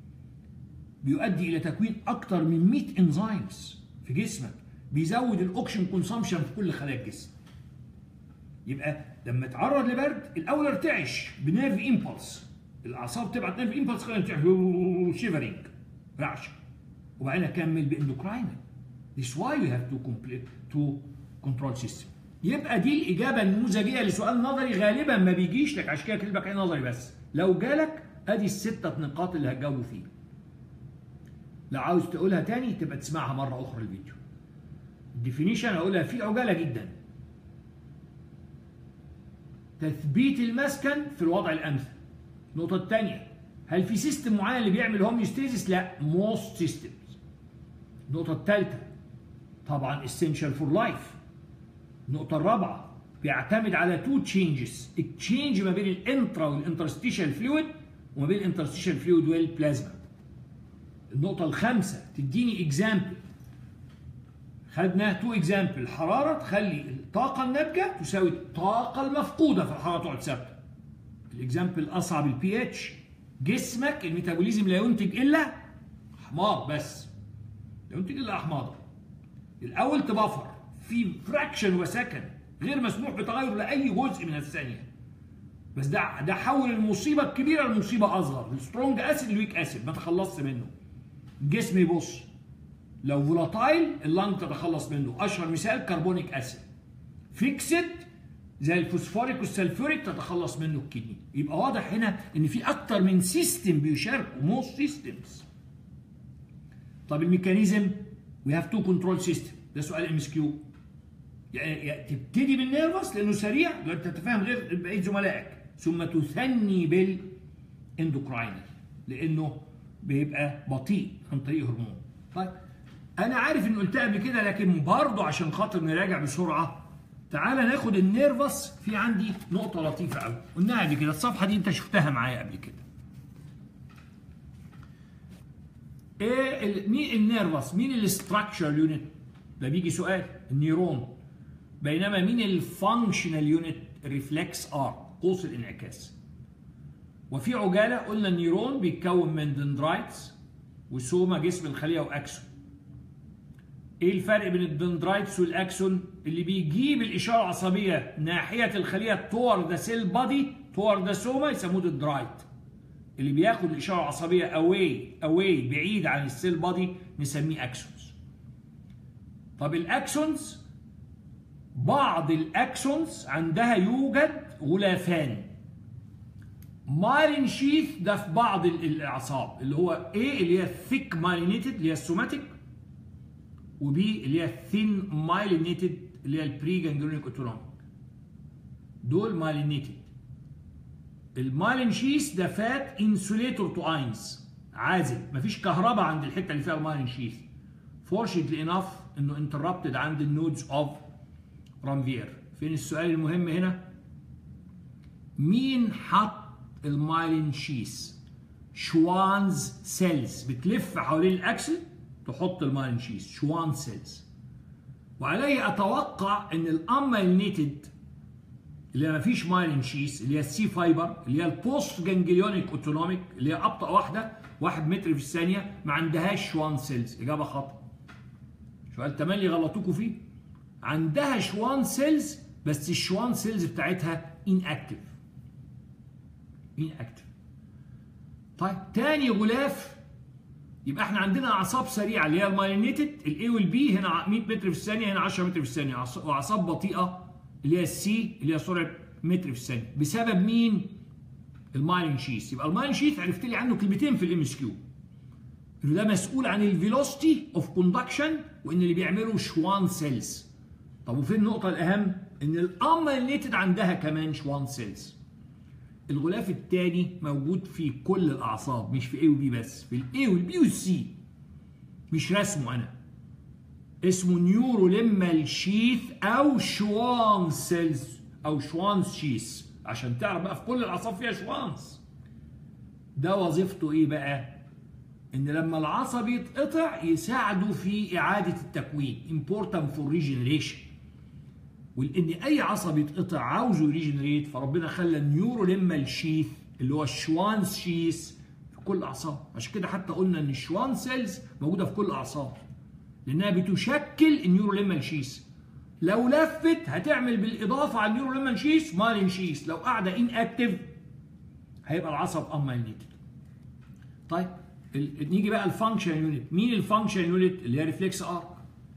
S1: بيؤدي الى تكوين اكتر من 100 انزيمز في جسمك بيزود الاوكسجين كونسامشن في كل خلايا الجسم يبقى لما تعرض لبرد الاول ارتعش بنيرف امبلس الاعصاب تبعت نيرف امبلس خلينا نرتعش شيفرنج رعشه وبعدين اكمل باندوكراينال This why we have to complete to control system يبقى دي الاجابه النموذجيه لسؤال نظري غالبا ما بيجيش لك عشان كده كلمه عليه نظري بس لو جالك ادي الستة نقاط اللي هتجاوبوا فيه لو عاوز تقولها تاني تبقى تسمعها مره اخرى الفيديو الديفينيشن اقولها في عجاله جدا تثبيت المسكن في الوضع الامثل النقطه الثانيه هل في سيستم معين اللي بيعمل هوميوستيزيس لا موست سيستمز النقطه الثالثه طبعا essential فور لايف النقطه الرابعه بيعتمد على تو تشينجز التشينج ما بين الانترا والانترستيشال فلويد وما بين الانترستيشال فلويد والبلازما النقطه الخامسه تديني اكزامبل خدنا تو اكزامبل الحراره تخلي الطاقه الناتجه تساوي الطاقه المفقوده فالحراره تقعد ثابته الاكزامبل الاصعب البي اتش جسمك الميتابوليزم لا ينتج الا احماض بس لا ينتج الا احماض الاول تبفر في فراكشن وسكند غير مسموح بتغير لاي جزء من الثانيه بس ده ده حول المصيبه الكبيره لمصيبه اصغر السترونج اسيد الويك اسيد ما تخلصت منه الجسم يبص لو فولاتايل اللنج تتخلص منه اشهر مثال كربونيك اسيد فيكسد زي الفوسفوريك والسلفوريك تتخلص منه الكدني يبقى واضح هنا ان في اكتر من سيستم بيشاركوا موست سيستمز طب الميكانيزم وي هاف تو كنترول سيستم ده سؤال ام اس كيو يعني تبتدي بالنيرفس لانه سريع لو انت تتفاهم غير بقيه زملائك ثم تثني بالاندوكراينال لانه بيبقى بطيء عن طريق هرمون طيب انا عارف ان قلتها قبل كده لكن برضه عشان خاطر نراجع بسرعه تعالى ناخد النيرفس في عندي نقطة لطيفة قوي قلناها قبل كده الصفحة دي انت شفتها معايا قبل كده ايه مين النيرفس مين الاستراكشر يونت ده بيجي سؤال النيرون بينما مين الفانكشنال يونت ريفلكس ار قوس الانعكاس وفي عجاله قلنا النيرون بيتكون من دندرايتس وسوما جسم الخليه واكسون ايه الفرق بين الدندرايتس والاكسون اللي بيجيب الاشاره العصبيه ناحيه الخليه تور ذا سيل بادي تور ذا سوما يسموه دندرايت اللي بياخد الاشاره العصبيه اواي اواي بعيد عن السيل بادي نسميه اكسونز طب الاكسونز بعض الاكسونز عندها يوجد غلافان مايلين شيث ده في بعض الاعصاب اللي هو ايه اللي هي ثيك مايلينيتد اللي هي السوماتيك وبي اللي هي ثين مايلينيتد اللي هي البري جانجلونيك اوتونوميك دول مايلينيتد المايلين شيث ده فات انسوليتور تو اينز عازل مفيش كهرباء عند الحته اللي فيها المايلين شيث فورشنتلي انف انه انتربتد عند النودز اوف رامفير فين السؤال المهم هنا مين حط المايلين شيس شوانز سيلز بتلف حوالين الاكسل تحط المايلين شيس شوان سيلز وعلي اتوقع ان الامايلينيتد اللي ما فيش مايلين شيس اللي هي السي فايبر اللي هي البوست جانجليونيك اوتونوميك اللي هي ابطا واحده واحد متر في الثانيه ما عندهاش شوان سيلز اجابه خطا سؤال تملي غلطوكوا فيه عندها شوان سيلز بس الشوان سيلز بتاعتها ان اكتف ان اكتف طيب تاني غلاف يبقى احنا عندنا اعصاب سريعه اللي هي المايلينيتد الاي والبي هنا 100 متر في الثانيه هنا 10 متر في الثانيه واعصاب بطيئه اللي هي السي اللي هي سرعه متر في الثانيه بسبب مين؟ المايلين شيث يبقى المايلين شيث عرفت لي عنه كلمتين في الام اس كيو انه ده مسؤول عن الفيلوسيتي اوف كوندكشن وان اللي بيعمله شوان سيلز طب وفين النقطه الاهم؟ ان الامايلينيتد عندها كمان شوان سيلز الغلاف الثاني موجود في كل الاعصاب مش في اي وبي بس في الاي والبي والسي مش رسمه انا اسمه نيوروليمال شيث او شوان سيلز او شوانز شيث عشان تعرف بقى في كل الاعصاب فيها شوانز ده وظيفته ايه بقى ان لما العصب يتقطع يساعده في اعاده التكوين important for regeneration ولان اي عصب يتقطع عاوزه يريجنريت فربنا خلى النيوروليمال شيث اللي هو الشوانز شيث في كل الاعصاب عشان كده حتى قلنا ان الشوان سيلز موجوده في كل الاعصاب لانها بتشكل النيوروليمال شيث لو لفت هتعمل بالاضافه على النيوروليمال شيث مالين شيث لو قاعده ان اكتف هيبقى العصب امايليتد طيب نيجي بقى الفانكشن يونت مين الفانكشن يونت اللي هي ريفلكس ارك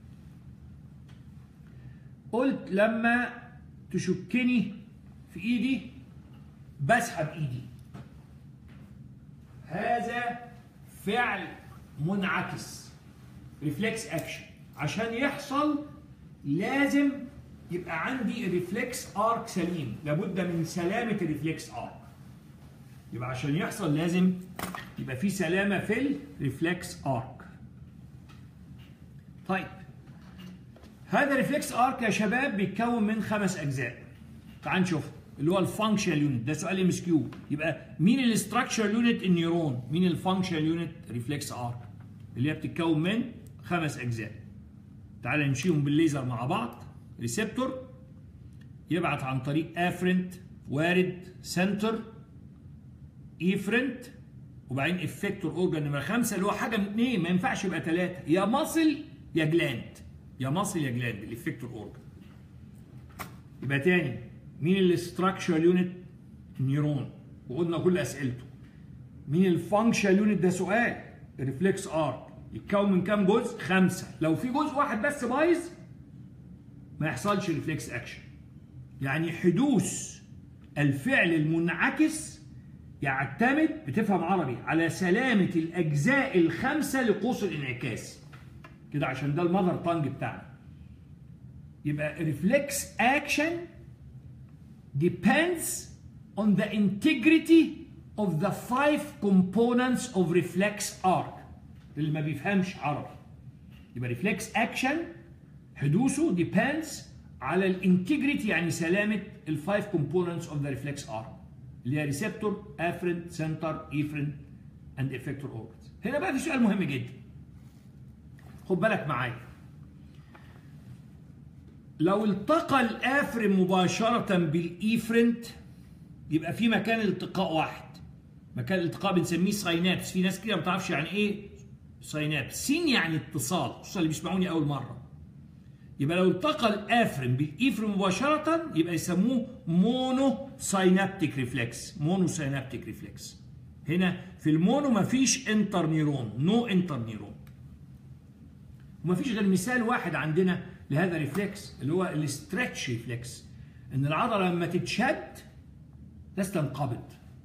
S1: قلت لما تشكني في ايدي بسحب ايدي هذا فعل منعكس ريفلكس اكشن عشان يحصل لازم يبقى عندي ريفلكس ارك سليم لابد من سلامه الريفلكس ارك يبقى عشان يحصل لازم يبقى في سلامه في الريفلكس ارك طيب هذا ريفلكس ارك يا شباب بيتكون من خمس اجزاء تعال نشوف اللي هو الفانكشنال يونت ده سؤال ام اس كيو يبقى مين الاستراكشر يونت النيورون مين الفانكشنال يونت ريفلكس ارك اللي هي بتتكون من خمس اجزاء تعال نمشيهم بالليزر مع بعض ريسبتور يبعت عن طريق افرنت وارد سنتر ايفرنت وبعدين افكتور اورجان نمره خمسه اللي هو حاجه من اثنين ما ينفعش يبقى ثلاثه يا مصل يا جلاند يا مصل يا جلاند الافكتور اورجان يبقى تاني مين الاستراكشر يونت نيورون وقلنا كل اسئلته مين الفانكشن يونت ده سؤال الريفلكس ارك يتكون من كام جزء خمسه لو في جزء واحد بس بايظ ما يحصلش ريفلكس اكشن يعني حدوث الفعل المنعكس يعتمد بتفهم عربي على سلامة الأجزاء الخمسة لقوس الانعكاس كده عشان ده المذر تانج بتاعنا يبقى reflex action depends on the integrity of the five components of reflex arc اللي ما بيفهمش عربي يبقى reflex action حدوثه depends على الانتجريتي يعني سلامة الفايف components of the reflex arc اللي هي ريسبتور افرنت سنتر ايفرنت اند افكتور اورجنز هنا بقى في سؤال مهم جدا خد بالك معايا لو التقى الافرن مباشرة بالايفرنت يبقى في مكان الالتقاء واحد مكان الالتقاء بنسميه ساينابس في ناس كده ما بتعرفش يعني ايه ساينابس سين يعني اتصال خصوصا اللي بيسمعوني اول مره يبقى لو التقى الافرن بالايفرن مباشره يبقى يسموه مونو ساينابتيك ريفلكس مونو ساينابتيك ريفلكس هنا في المونو مفيش انتر نيرون نو انتر نيرون ومفيش غير مثال واحد عندنا لهذا الريفلكس اللي هو الاسترتش ريفلكس ان العضله لما تتشد لازم تنقبض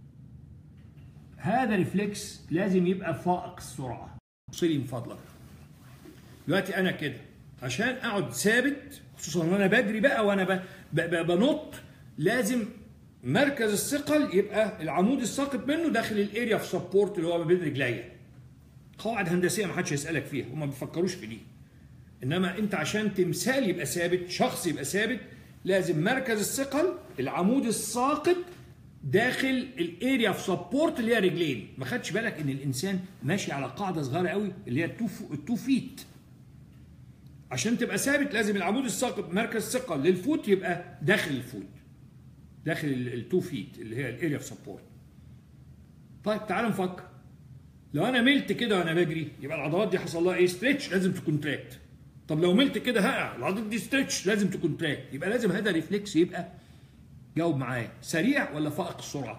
S1: هذا ريفلكس لازم يبقى فائق السرعه صلي من فضلك دلوقتي انا كده عشان اقعد ثابت خصوصا وانا بجري بقى وانا ب- ب- ب- بنط لازم مركز الثقل يبقى العمود الساقط منه داخل الاريا في سبورت اللي هو ما بين رجليا قواعد هندسيه ما حدش يسالك فيها هم ما بيفكروش في دي انما انت عشان تمثال يبقى ثابت شخص يبقى ثابت لازم مركز الثقل العمود الساقط داخل الاريا في سبورت اللي هي رجلين ما خدش بالك ان الانسان ماشي على قاعده صغيره قوي اللي هي التو فو- التو فيت عشان تبقى ثابت لازم العمود الساقط مركز ثقل للفوت يبقى داخل الفوت داخل التو فيت اللي هي الاريا في سبورت طيب تعال نفكر لو انا ملت كده وانا بجري يبقى العضلات دي حصل لها ايه ستريتش لازم تكونتراكت طب لو ملت كده هقع العضلات دي ستريتش لازم تكونتراكت يبقى لازم هذا ريفلكس يبقى جاوب معايا سريع ولا فائق السرعه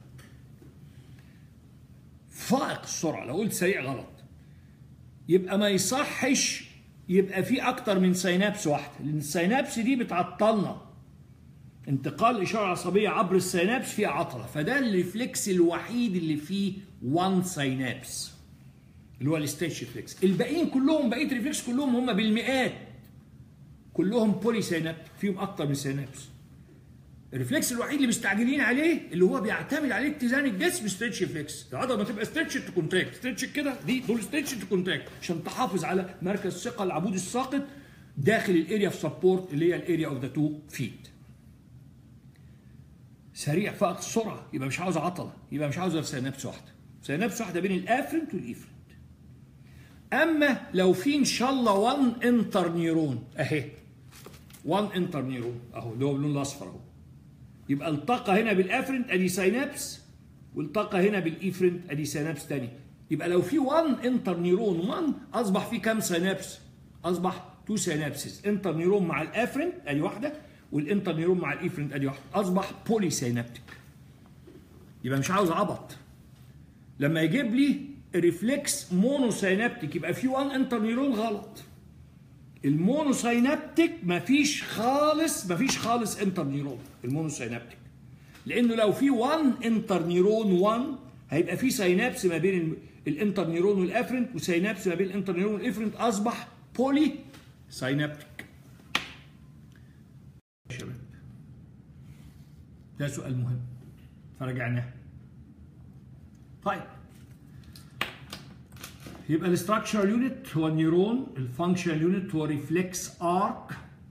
S1: فائق السرعه لو قلت سريع غلط يبقى ما يصحش يبقى في اكتر من سينابس واحده لان السينابس دي بتعطلنا انتقال الاشاره العصبيه عبر السينابس فيها عطله فده الريفلكس الوحيد اللي فيه 1 سينابس اللي هو الستيتش ريفلكس الباقيين كلهم بقيه ريفلكس كلهم هم بالمئات كلهم بولي سينابس فيهم اكتر من سينابس الريفلكس الوحيد اللي مستعجلين عليه اللي هو بيعتمد عليه اتزان الجسم ستريتش ريفلكس العضله ما تبقى ستريتش تكونتراكت ستريتش كده دي دول ستريتش تكونتراكت عشان تحافظ على مركز ثقه العمود الساقط داخل الاريا في سبورت اللي هي الاريا اوف ذا تو فيت سريع فائق السرعه يبقى مش عاوز عضله يبقى مش عاوز غير سينابس واحده سينابس واحده بين الافرنت والايفرنت اما لو في ان شاء الله 1 انتر نيرون اهي 1 انتر نيرون اهو اللي هو باللون الاصفر اهو يبقى التقى هنا بالافرنت ادي سينابس والتقى هنا بالايفرنت ادي سينابس تاني يبقى لو في 1 انتر نيرون 1 اصبح في كام سينابس؟ اصبح 2 سينابسز انتر نيرون مع الافرنت ادي واحده والانتر نيرون مع الايفرنت ادي واحده اصبح بولي سينابتيك يبقى مش عاوز عبط لما يجيب لي ريفلكس مونو سينابتيك يبقى في 1 انتر نيرون غلط المونوساينابتيك مفيش خالص مفيش خالص انتر نيرون المونوساينابتيك لانه لو في 1 انتر نيرون 1 هيبقى في سينابس ما بين ال- الانتر نيرون والافرنت وسينابس ما بين الانتر نيرون والافرنت اصبح بولي ساينابتيك يا شباب ده سؤال مهم فرجعناه طيب يبقى الاستراكشر يونت هو النيرون الفانكشن يونت هو ريفلكس ارك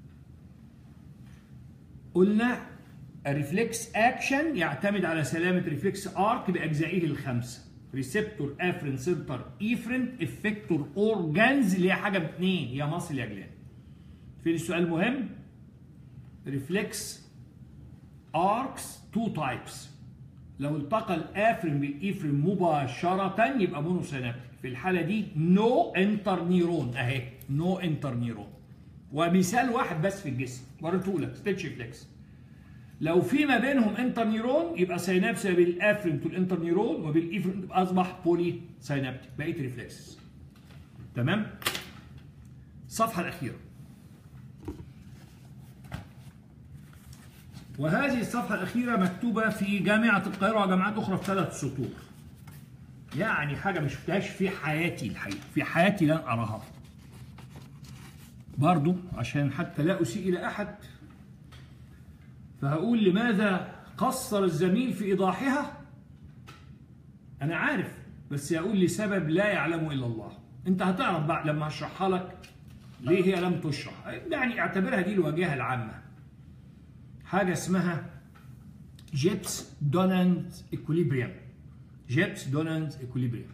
S1: قلنا الريفلكس اكشن يعتمد على سلامه ريفلكس ارك باجزائه الخمسه ريسبتور افرن سنتر ايفرنت افكتور اورجانز اللي هي حاجه باثنين يا مصل يا جلان فين السؤال المهم ريفلكس اركس تو تايبس لو التقى الافرين بالايفرين مباشره يبقى مونوسينابتيك في الحاله دي نو انتر نيرون اهي نو انتر نيرون ومثال واحد بس في الجسم وريته لك ستيتش فليكس لو في ما بينهم انتر نيرون يبقى سينابس بالافرين تو الانتر نيرون وبالايفرين اصبح بولي سينابتيك بقيه ريفلكسز تمام الصفحه الاخيره وهذه الصفحة الأخيرة مكتوبة في جامعة القاهرة وجامعات أخرى في ثلاث سطور. يعني حاجة ما شفتهاش في حياتي الحقيقة، في حياتي لن أراها. برضو عشان حتى لا اسيء الى احد فهقول لماذا قصر الزميل في ايضاحها انا عارف بس هقول لسبب لا يعلمه الا الله انت هتعرف بقى لما هشرحها لك ليه هي لم تشرح يعني اعتبرها دي الواجهه العامه حاجه اسمها جيبس دونانت ايكوليبريم جيبس دونانت ايكوليبريم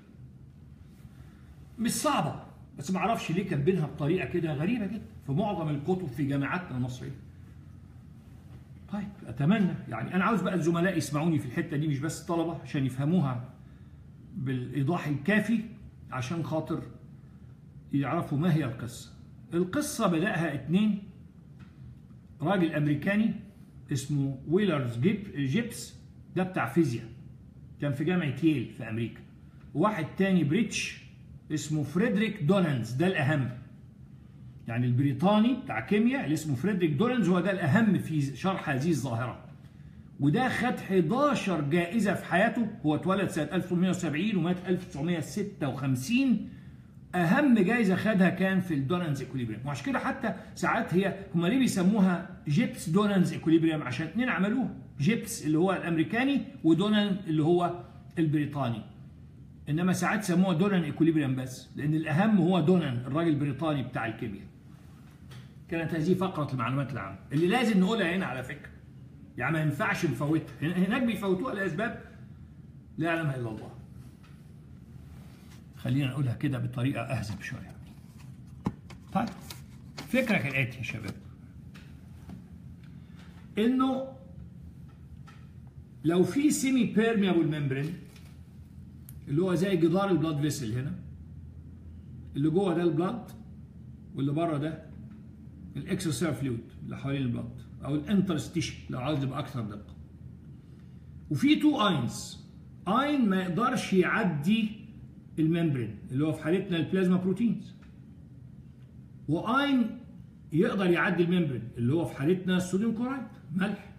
S1: مش صعبه بس ما اعرفش ليه كاتبينها بطريقه كده غريبه جدا في معظم الكتب في جامعاتنا المصريه طيب اتمنى يعني انا عاوز بقى الزملاء يسمعوني في الحته دي مش بس الطلبه عشان يفهموها بالايضاح الكافي عشان خاطر يعرفوا ما هي القصه القصه بداها اتنين راجل امريكاني اسمه ويلرز جيب جيبس ده بتاع فيزياء كان في جامعه ييل في امريكا وواحد تاني بريتش اسمه فريدريك دونانز ده الاهم يعني البريطاني بتاع كيمياء اللي اسمه فريدريك دونانز هو ده الاهم في شرح هذه الظاهره وده خد 11 جائزه في حياته هو اتولد سنه 1870 ومات 1956 اهم جائزه خدها كان في الدونانز ايكوليبريم وعشان كده حتى ساعات هي هم ليه بيسموها جيبس دونانز ايكوليبريم عشان اثنين عملوها جيبس اللي هو الامريكاني ودونان اللي هو البريطاني انما ساعات سموها دونان ايكوليبريم بس لان الاهم هو دونان الراجل البريطاني بتاع الكيمياء كانت هذه فقره المعلومات العامه اللي لازم نقولها هنا على فكره يعني ما ينفعش نفوتها هناك بيفوتوها لاسباب لا يعلمها الا الله خلينا نقولها كده بطريقه اهزب شويه طيب فكره كالاتي يا شباب انه لو في سيمي بيرميبل ممبرين اللي هو زي جدار البلاد فيسل هنا اللي جوه ده البلاد واللي بره ده الاكسترا فلويد اللي حوالين البلاد او الانترستيشن لو عاوز يبقى اكثر دقه وفي تو اينز اين ما يقدرش يعدي الممبرين اللي هو في حالتنا البلازما بروتينز واين يقدر يعدي الممبرين اللي هو في حالتنا الصوديوم كورايد ملح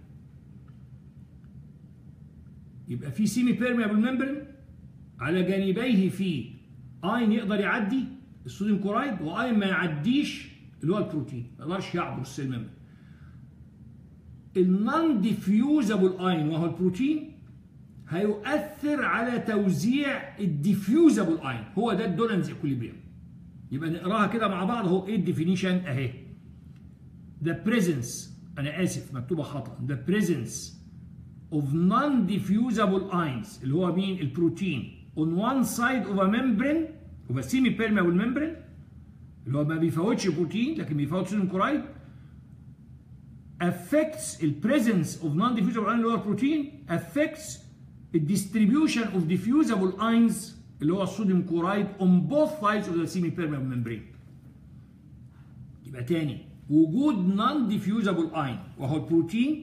S1: يبقى في سيمي بيرميبل ممبرين على جانبيه في اين يقدر يعدي الصوديوم كورايد واين ما يعديش اللي هو البروتين ما يقدرش يعبر السيل ممبرين النون ديفيوزابل اين وهو البروتين هيؤثر على توزيع الديفيوزابل اين هو ده الدولانز ايكوليبريم يبقى نقراها كده مع بعض اهو ايه الديفينيشن اهي the presence انا اسف مكتوبه خطا the presence of non-diffusible ions اللي هو مين البروتين on one side of a membrane of a semi-permeable membrane اللي هو ما بيفوتش بروتين لكن بيفوت صوديوم كورايد affects the presence of non-diffusible ion اللي هو البروتين affects the distribution of diffusible ions اللي هو الصوديوم كورايد on both sides of the semi-permeable membrane يبقى تاني وجود non-diffusible ion وهو البروتين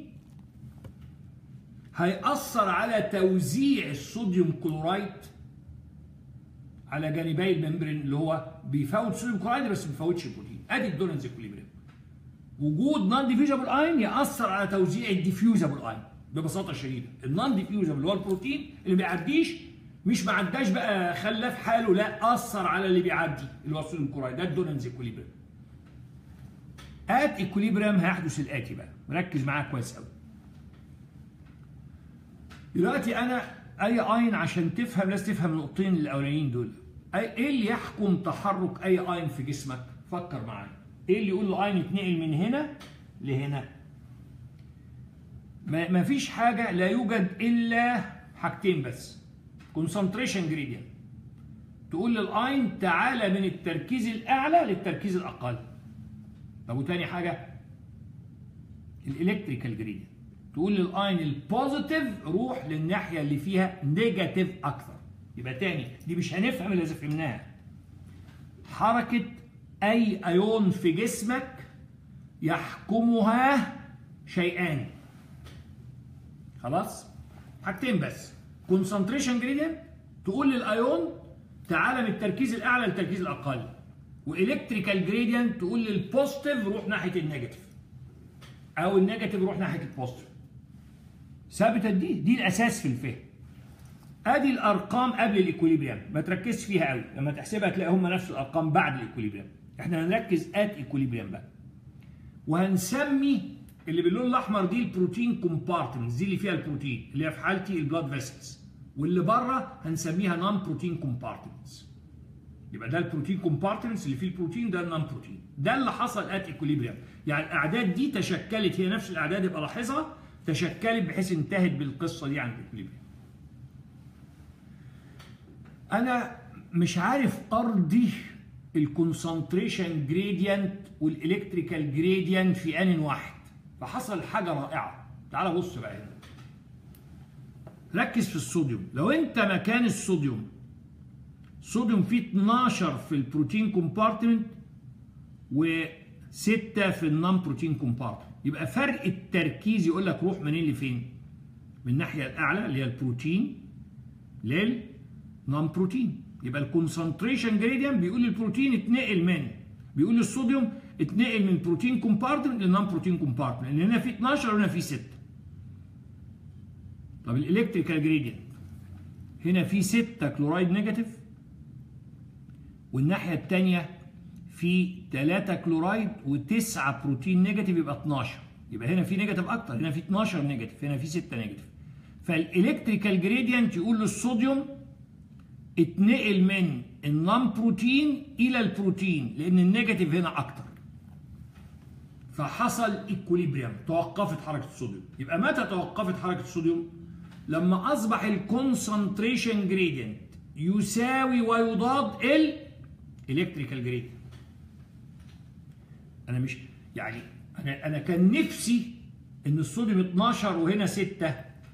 S1: هيأثر على توزيع الصوديوم كلورايد على جانبي الممبرين اللي هو بيفوت صوديوم كلورايد بس ما بيفوتش البروتين ادي الدولنز اكوليبريم وجود نون ديفيوزابل اين ياثر على توزيع الديفيوزابل اين ببساطه شديده النون ديفيوزابل اللي هو البروتين اللي ما بيعديش مش ما عداش بقى خلاه في حاله لا اثر على اللي بيعدي اللي هو الصوديوم كلورايد ده الدولنز اكوليبريم ات ايكوليبريم هيحدث الاتي بقى ركز معايا كويس قوي دلوقتي انا اي اين عشان تفهم لازم تفهم النقطتين الاولانيين دول ايه اللي يحكم تحرك اي اين في جسمك فكر معايا ايه اللي يقول له اين يتنقل من هنا لهنا ما فيش حاجه لا يوجد الا حاجتين بس كونسنتريشن جريدينت تقول للاين تعالى من التركيز الاعلى للتركيز الاقل طب وتاني حاجه الالكتريكال جريدينت تقول للاين البوزيتيف روح للناحيه اللي فيها نيجاتيف اكثر يبقى تاني دي مش هنفهم الا اذا فهمناها حركه اي ايون في جسمك يحكمها شيئان خلاص حاجتين بس كونسنتريشن جريدينت تقول للايون تعالى من التركيز الاعلى للتركيز الاقل والكتريكال جريدينت تقول للبوزيتيف روح ناحيه النيجاتيف او النيجاتيف روح ناحيه البوزيتيف ثابته دي دي الاساس في الفهم ادي الارقام قبل الايكوليبريم ما تركزش فيها قوي لما تحسبها تلاقي هم نفس الارقام بعد الايكوليبريم احنا هنركز ات ايكوليبريم بقى وهنسمي اللي باللون الاحمر دي البروتين كومبارتمنتس دي اللي فيها البروتين اللي هي في حالتي البلاد فيسلز واللي بره هنسميها نون بروتين كومبارتمنتس يبقى ده البروتين كومبارتمنتس اللي فيه البروتين ده النون بروتين ده اللي حصل ات ايكوليبريم يعني الاعداد دي تشكلت هي نفس الاعداد يبقى لاحظها تشكلت بحيث انتهت بالقصه دي عند الايكوليبريم انا مش عارف ارضي الكونسنتريشن جريدينت والالكتريكال جريدينت في ان واحد فحصل حاجه رائعه تعال بص بقى هنا ركز في الصوديوم لو انت مكان الصوديوم صوديوم فيه 12 في البروتين كومبارتمنت و6 في النون بروتين كومبارتمنت يبقى فرق التركيز يقول لك روح منين لفين من الناحيه الاعلى اللي هي البروتين للنون بروتين يبقى الكونسنتريشن جريدينت بيقول البروتين اتنقل من بيقول الصوديوم اتنقل من بروتين كومبارتمنت لنون بروتين كومبارتمنت لان هنا في 12 وهنا في 6 طب الالكتريكال جريدينت هنا في 6 كلورايد نيجاتيف والناحيه الثانيه في 3 كلورايد و9 بروتين نيجاتيف يبقى 12 يبقى هنا في نيجاتيف اكتر هنا في 12 نيجاتيف هنا في 6 نيجاتيف فالالكتريكال جريدينت يقول للصوديوم اتنقل من النون بروتين الى البروتين لان النيجاتيف هنا اكتر فحصل ايكوليبريم توقفت حركه الصوديوم يبقى متى توقفت حركه الصوديوم لما اصبح الكونسنتريشن جريدينت يساوي ويضاد الالكتريكال جريدينت انا مش يعني انا انا كان نفسي ان الصوديوم 12 وهنا 6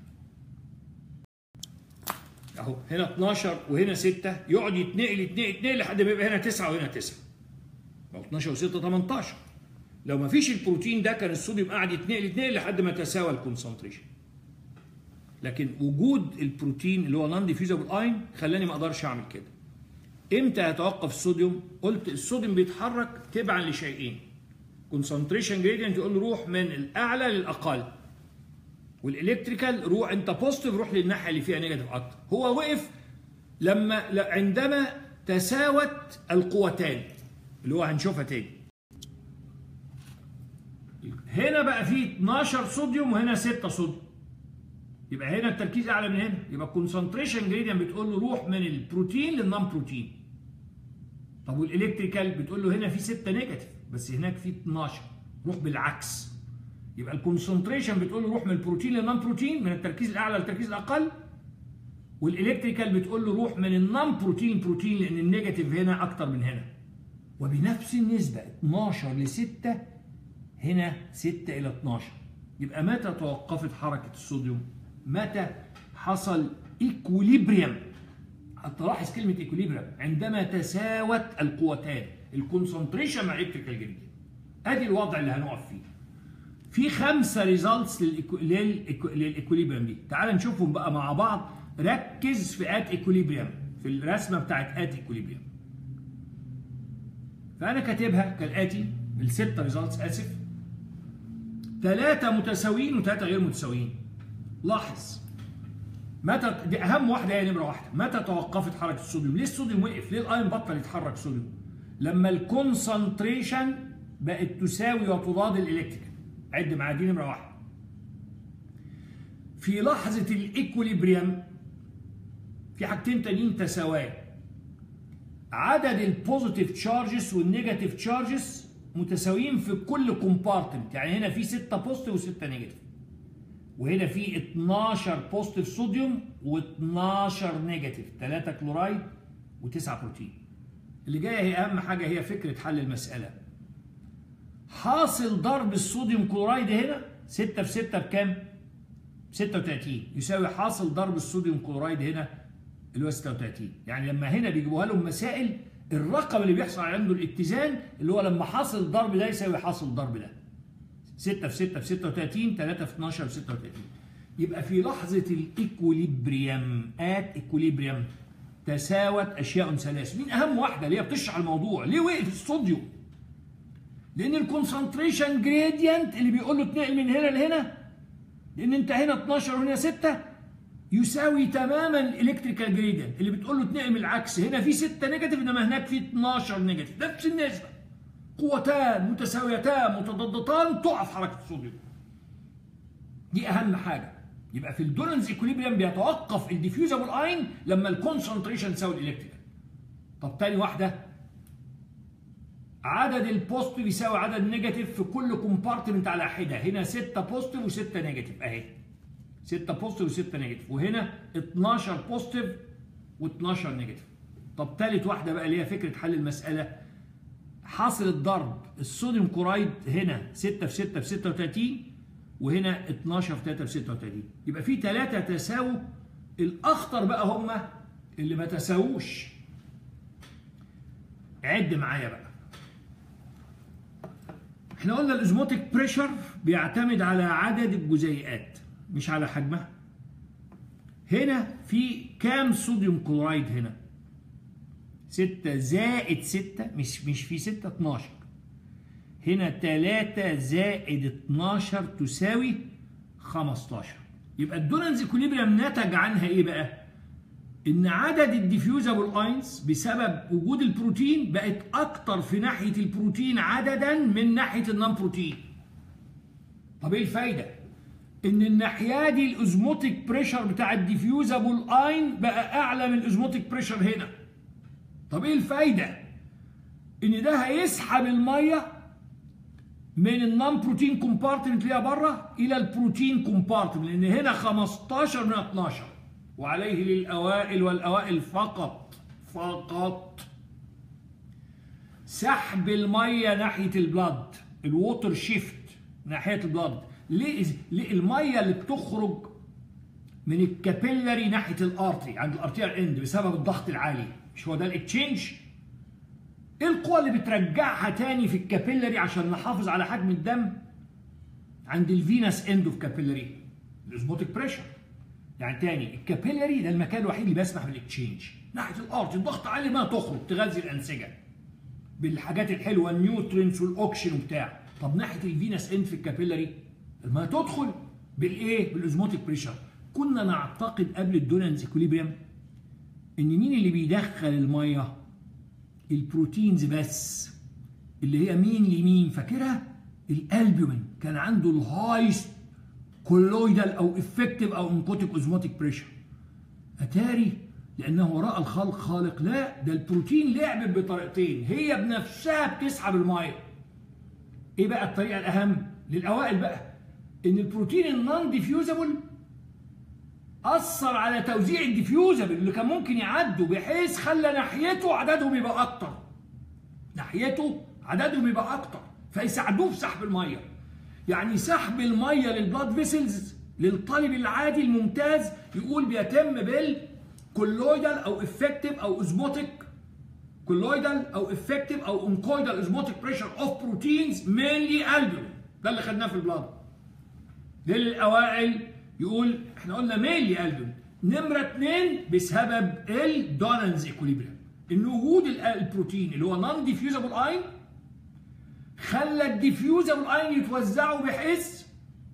S1: اهو هنا 12 وهنا 6 يقعد يتنقل يتنقل يتنقل لحد ما يبقى هنا 9 وهنا 9 ما هو 12 و6 18 لو ما فيش البروتين ده كان الصوديوم قاعد يتنقل يتنقل لحد ما تساوى الكونسنتريشن لكن وجود البروتين اللي هو نون ديفيوزبل اين خلاني ما اقدرش اعمل كده امتى هيتوقف الصوديوم قلت الصوديوم بيتحرك تبعا لشيئين كونسنتريشن جريدينت يقول له روح من الاعلى للاقل والالكتريكال روح انت بوزيتيف روح للناحيه اللي فيها نيجاتيف اكتر هو وقف لما عندما تساوت القوتان اللي هو هنشوفها تاني هنا بقى في 12 صوديوم وهنا 6 صوديوم يبقى هنا التركيز اعلى من هنا يبقى الكونسنتريشن جريدينت بتقول له روح من البروتين للنون بروتين طب والالكتريكال بتقول له هنا في 6 نيجاتيف بس هناك في 12 روح بالعكس يبقى الكونسنتريشن بتقول له روح من البروتين للنون بروتين من التركيز الاعلى للتركيز الاقل والالكتريكال بتقول له روح من النون بروتين بروتين لان النيجاتيف هنا اكتر من هنا وبنفس النسبه 12 ل 6 هنا 6 الى 12 يبقى متى توقفت حركه الصوديوم متى حصل ايكوليبريم تلاحظ كلمه ايكوليبريم عندما تساوت القوتان الكونسنتريشن مع الكتريكال جريدينت ادي الوضع اللي هنقف فيه في خمسه ريزلتس للايكوليبريم دي تعال نشوفهم بقى مع بعض ركز في ات ايكوليبريم في الرسمه بتاعت ات ايكوليبريم فانا كاتبها كالاتي السته ريزلتس اسف ثلاثه متساويين وثلاثه غير متساويين لاحظ متى دي اهم واحده هي نمره واحده متى توقفت حركه الصوديوم ليه الصوديوم وقف ليه الايون بطل يتحرك صوديوم لما الكونسنتريشن بقت تساوي وتضاد الالكتريكال عد معايا دي نمره واحده في لحظه الايكوليبريم في حاجتين تانيين تساواه عدد البوزيتيف تشارجز والنيجاتيف تشارجز متساويين في كل كومبارتمنت يعني هنا في 6 بوزيتيف و6 نيجاتيف وهنا في 12 بوزيتيف صوديوم و12 نيجاتيف 3 كلورايد و9 بروتين اللي جايه هي اهم حاجه هي فكره حل المساله حاصل ضرب الصوديوم كلورايد هنا 6 في 6 بكام 36 يساوي حاصل ضرب الصوديوم كلورايد هنا اللي هو 36 يعني لما هنا بيجيبوها لهم مسائل الرقم اللي بيحصل عنده الاتزان اللي هو لما حاصل الضرب ده يساوي حاصل الضرب ده 6 في 6 في 36 3 في 12 في 36 يبقى في لحظة الايكوليبريم ات ايكوليبريم تساوت اشياء ثلاث مين اهم واحدة اللي هي بتشرح الموضوع ليه وقف الصوديوم لان الكونسنتريشن جريدينت اللي بيقول له اتنقل من هنا لهنا لان انت هنا 12 وهنا 6 يساوي تماما الالكتريكال جريدينت اللي بتقول له اتنقل من العكس هنا في 6 نيجاتيف انما هناك في 12 نيجاتيف نفس النسبه قوتان متساويتان متضادتان تقف حركه الصوديوم دي اهم حاجه يبقى في الدولنز ايكوليبريم بيتوقف الديفيوزابل اين لما الكونسنتريشن تساوي الالكتريكال طب تاني واحده عدد البوزيتيف يساوي عدد النيجاتيف في كل كومبارتمنت على حده هنا 6 بوزيتيف و6 نيجاتيف اهي 6 بوزيتيف و6 نيجاتيف وهنا 12 بوزيتيف و12 نيجاتيف طب ثالث واحده بقى اللي هي فكره حل المساله حاصل الضرب الصوديوم كورايد هنا 6 في 6 في 36 وهنا 12 في 3 في 36 يبقى في ثلاثه تساووا الاخطر بقى هم اللي ما تساووش عد معايا بقى احنا قلنا الازموتيك بريشر بيعتمد على عدد الجزيئات مش على حجمها هنا في كام صوديوم كلورايد هنا 6 زائد 6 مش مش في 6 12 هنا 3 زائد 12 تساوي 15 يبقى الدولنز اكوليبريم نتج عنها ايه بقى؟ ان عدد الديفيوزابل اينز بسبب وجود البروتين بقت اكتر في ناحيه البروتين عددا من ناحيه النون بروتين. طب ايه الفايده؟ ان الناحيه دي الاوزموتيك بريشر بتاع الديفيوزابل اين بقى اعلى من الاوزموتيك بريشر هنا. طب ايه الفايده؟ ان ده هيسحب الميه من النون بروتين كومبارتمنت اللي هي بره الى البروتين كومبارتمنت لان هنا 15 من 12 وعليه للاوائل والاوائل فقط فقط سحب الميه ناحيه البلاد الووتر شيفت ناحيه البلاد ليه ليه الميه اللي بتخرج من الكابيلاري ناحيه الارتري عند الارتيال اند بسبب الضغط العالي مش هو ده الاكتشينج ايه القوة اللي بترجعها تاني في الكابيلاري عشان نحافظ على حجم الدم عند الفينس اند اوف كابيلاري الاسبوتيك بريشر يعني تاني الكابيلاري ده المكان الوحيد اللي بيسمح بالاكتشينج ناحيه الارض الضغط عالي ما تخرج تغذي الانسجه بالحاجات الحلوه النيوترينز والاوكسجين وبتاع طب ناحيه الفينس اند في الكابيلاري الماء تدخل بالايه بالاسموتيك بريشر كنا نعتقد قبل الدولنز اكوليبريم ان مين اللي بيدخل الميه البروتينز بس اللي هي مين لمين فاكرها الالبومين كان عنده الهايست كولويدال او افكتيف او انكوتيك اوزموتيك بريشر اتاري لانه راى الخلق خالق لا ده البروتين لعب بطريقتين هي بنفسها بتسحب الميه ايه بقى الطريقه الاهم للاوائل بقى ان البروتين النون ديفيوزابل اثر على توزيع الديفيوزابل اللي كان ممكن يعدوا بحيث خلى ناحيته عددهم يبقى اكتر ناحيته عددهم يبقى اكتر فيساعدوه في سحب الميه يعني سحب الميه للبلاد فيسلز للطالب العادي الممتاز يقول بيتم بالكولويدال او افكتيف او اوزموتيك كولويدال او افكتيف او انكويدال اوزموتيك بريشر اوف بروتينز مينلي البوم ده اللي خدناه في البلاد للاوائل يقول احنا قلنا مينلي البوم نمره اثنين بسبب الدونانز ايكوليبريم ان وجود البروتين اللي هو نون ديفيوزابل اين خلى الديفيوزابل اين يتوزعوا بحيث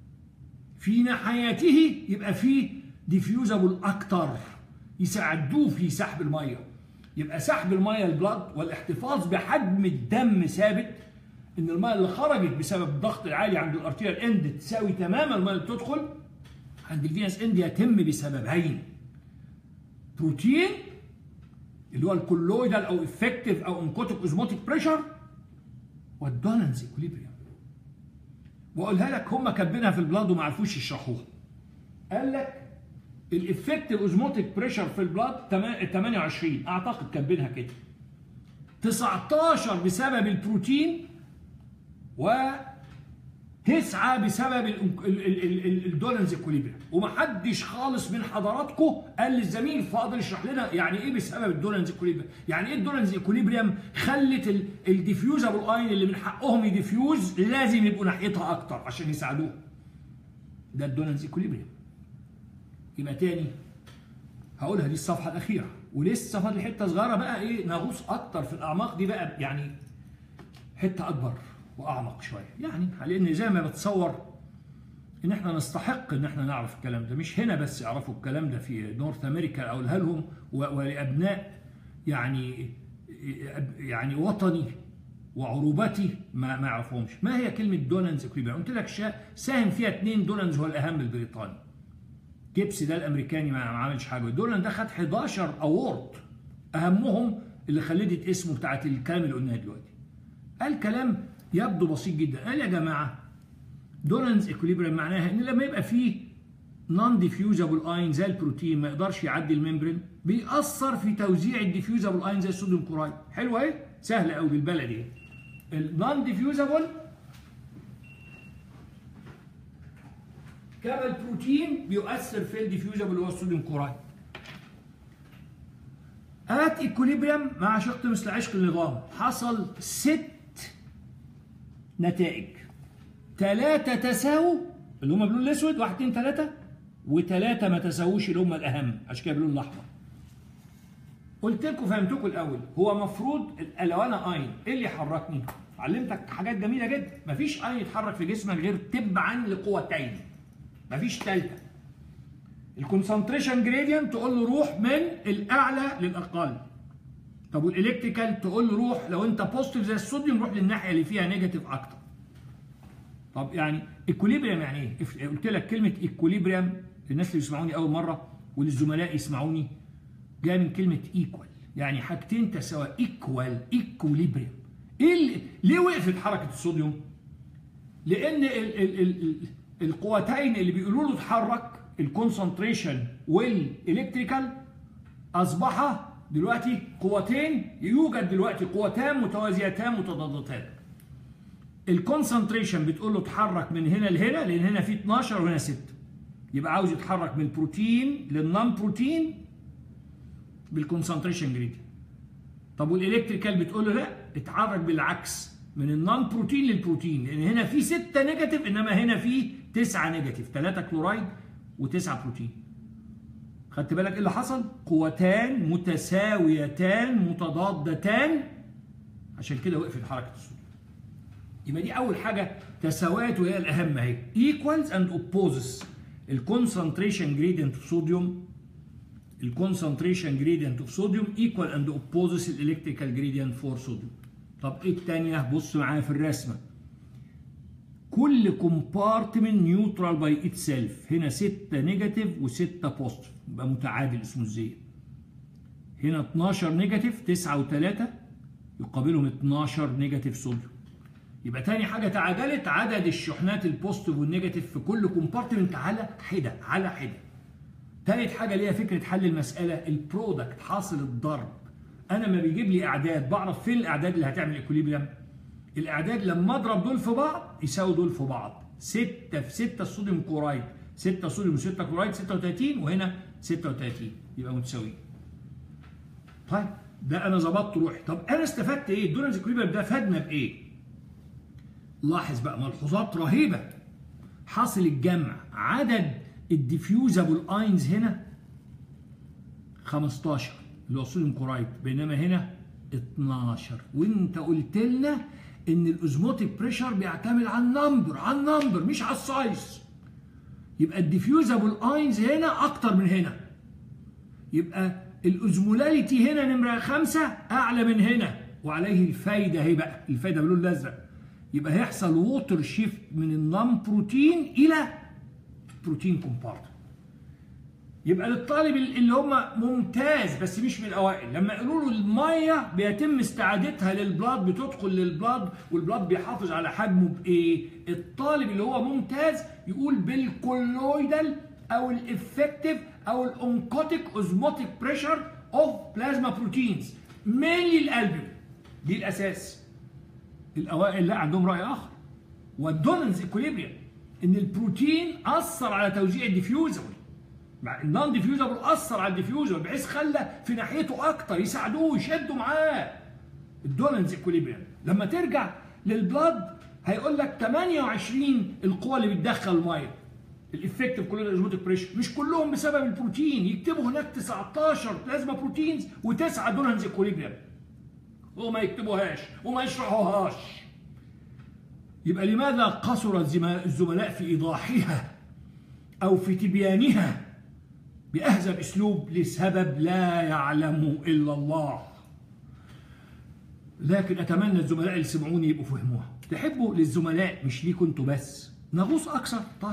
S1: في ناحيته يبقى فيه ديفيوزابل اكتر يساعدوه في سحب الميه يبقى سحب الميه البلاد والاحتفاظ بحجم الدم ثابت ان الميه اللي خرجت بسبب الضغط العالي عند الارتيال اند تساوي تماما الميه اللي بتدخل عند الفينس اند يتم بسببين بروتين اللي هو الكولويدال او افكتيف او انكوتيك اوزموتيك بريشر والدونانز اكوليبريم واقولها لك هم كاتبينها في البلاد وما عرفوش يشرحوها قال لك الافكتيف اوزموتيك بريشر في البلاد 28 اعتقد كاتبينها كده 19 بسبب البروتين و تسعة بسبب الدولنز اكوليبريم ومحدش خالص من حضراتكم قال للزميل فاضل يشرح لنا يعني ايه بسبب الدولنز اكوليبريم يعني ايه الدولنز اكوليبريم خلت الديفيوزابل اين اللي من حقهم يديفيوز لازم يبقوا ناحيتها اكتر عشان يساعدوه ده الدولنز اكوليبريم يبقى تاني هقولها دي الصفحه الاخيره ولسه فاضل حته صغيره بقى ايه نغوص اكتر في الاعماق دي بقى يعني حته اكبر واعمق شويه يعني لان زي ما بتصور ان احنا نستحق ان احنا نعرف الكلام ده مش هنا بس يعرفوا الكلام ده في نورث امريكا اقولها لهم ولابناء يعني يعني وطني وعروبتي ما ما يعرفهمش ما هي كلمه دولانز اكويبريم قلت لك شا ساهم فيها اثنين دولانز هو الاهم البريطاني جيبسي ده الامريكاني ما عملش حاجه دولان ده خد 11 اوورد اهمهم اللي خلدت اسمه بتاعت الكلام اللي قلناه دلوقتي قال كلام يبدو بسيط جدا قال يا جماعه دولانز اكوليبريم معناها ان لما يبقى فيه نون ديفيوزابل اين زي البروتين ما يقدرش يعدي الممبرين بيأثر في توزيع الديفيوزابل اين زي الصوديوم كورايد حلوه ايه سهله قوي بالبلدي النون ديفيوزابل كما البروتين بيؤثر في الديفيوزابل اللي هو الصوديوم كورايد ات ايكوليبريم مع شق مثل عشق النظام حصل ست نتائج ثلاثة تساووا اللي هم باللون الاسود واحد اثنين ثلاثة وثلاثة ما تساووش اللي هم الأهم عشان كده باللون الأحمر. قلت لكم فهمتكم الأول هو مفروض لو أنا أين إيه اللي يحركني؟ علمتك حاجات جميلة جدا مفيش أين يتحرك في جسمك غير تبعا لقوتين مفيش ثالثة. الكونسنتريشن جريدينت تقول له روح من الأعلى للأقل. طب والإلكتريكال تقول له روح لو أنت بوزيتيف زي الصوديوم روح للناحية اللي فيها نيجاتيف أكتر. طب يعني ايكوليبريم يعني ايه؟ قلت لك كلمه ايكوليبريم للناس اللي بيسمعوني اول مره وللزملاء يسمعوني جايه من كلمه ايكوال يعني حاجتين تساوى ايكوال ايكوليبريم ايه اللي ليه وقفت حركه الصوديوم؟ لان ال ال ال ال القوتين اللي بيقولوا له اتحرك الكونسنتريشن والالكتريكال اصبح دلوقتي قوتين يوجد دلوقتي قوتان متوازيتان متضادتان الكونسنتريشن بتقول له اتحرك من هنا لهنا لان هنا في 12 وهنا 6 يبقى عاوز يتحرك من البروتين للنون بروتين بالكونسنتريشن جريدينت طب والالكتريكال بتقول له لا اتحرك بالعكس من النون بروتين للبروتين لان هنا في 6 نيجاتيف انما هنا في 9 نيجاتيف 3 كلورايد و9 بروتين خدت بالك ايه اللي حصل قوتان متساويتان متضادتان عشان كده وقفت حركه الصوديوم يبقى دي اول حاجه تساوات وهي الاهم اهي equals and opposes الكونسنتريشن جريدينت اوف صوديوم الكونسنتريشن جريدينت اوف صوديوم equal and opposes الالكتريكال جريدينت فور صوديوم طب ايه الثانيه بص معايا في الرسمه كل كومبارتمنت نيوترال باي اتسيلف هنا 6 نيجاتيف و6 بوزيتيف يبقى متعادل اسمه ازاي هنا 12 نيجاتيف 9 و3 يقابلهم 12 نيجاتيف صوديوم يبقى تاني حاجة تعادلت عدد الشحنات البوزيتيف والنيجاتيف في كل كومبارتمنت على حدة على حدة. تالت حاجة ليها فكرة حل المسألة البرودكت حاصل الضرب. أنا لما بيجيب لي أعداد بعرف فين الأعداد اللي هتعمل إكوليبريم؟ الأعداد لما أضرب دول في بعض يساوي دول في بعض. 6 في 6 الصوديوم كورايد 6 صوديوم و6 كلورايد 36 وهنا 36 يبقى متساويين. طيب ده أنا ظبطت روحي، طب أنا استفدت إيه؟ الدونالز إكوليبريم ده فادنا بإيه؟ لاحظ بقى ملحوظات رهيبة حاصل الجمع عدد الديفيوزابل اينز هنا 15 اللي هو الصوديوم كورايد بينما هنا 12 وانت قلت لنا ان الاوزموتيك بريشر بيعتمد على النمبر على النمبر مش على السايز يبقى الديفيوزابل اينز هنا اكتر من هنا يبقى الاوزمولاليتي هنا نمره خمسة اعلى من هنا وعليه الفايده اهي بقى الفايده باللون الازرق يبقى هيحصل ووتر شيفت من النون بروتين الى بروتين كومبارت يبقى للطالب اللي هم ممتاز بس مش من الاوائل لما يقولوا له الميه بيتم استعادتها للبلاد بتدخل للبلاد والبلاد بيحافظ على حجمه بايه الطالب اللي هو ممتاز يقول بالكولويدال او الافكتيف او الانكوتيك اوزموتيك بريشر اوف بلازما بروتينز مينلي القلب دي الاساس الاوائل لا عندهم راي اخر والدوننز اكوليبريم ان البروتين اثر على توزيع الديفيوزبل النون ديفيوزبل اثر على الديفيوزبل بحيث خلى في ناحيته اكتر يساعدوه يشدوا معاه الدوننز اكوليبريم لما ترجع للبلاد هيقول لك 28 القوه اللي بتدخل الميه الافكتيف كلنا الازموتيك بريشر مش كلهم بسبب البروتين يكتبوا هناك 19 بلازما بروتينز وتسعه دوننز اكوليبريم وما يكتبوهاش وما يشرحوهاش يبقى لماذا قصر الزملاء في ايضاحها او في تبيانها باهذب اسلوب لسبب لا يعلمه الا الله لكن اتمنى الزملاء اللي سمعوني يبقوا فهموها تحبوا للزملاء مش ليكوا انتوا بس نغوص اكثر طيب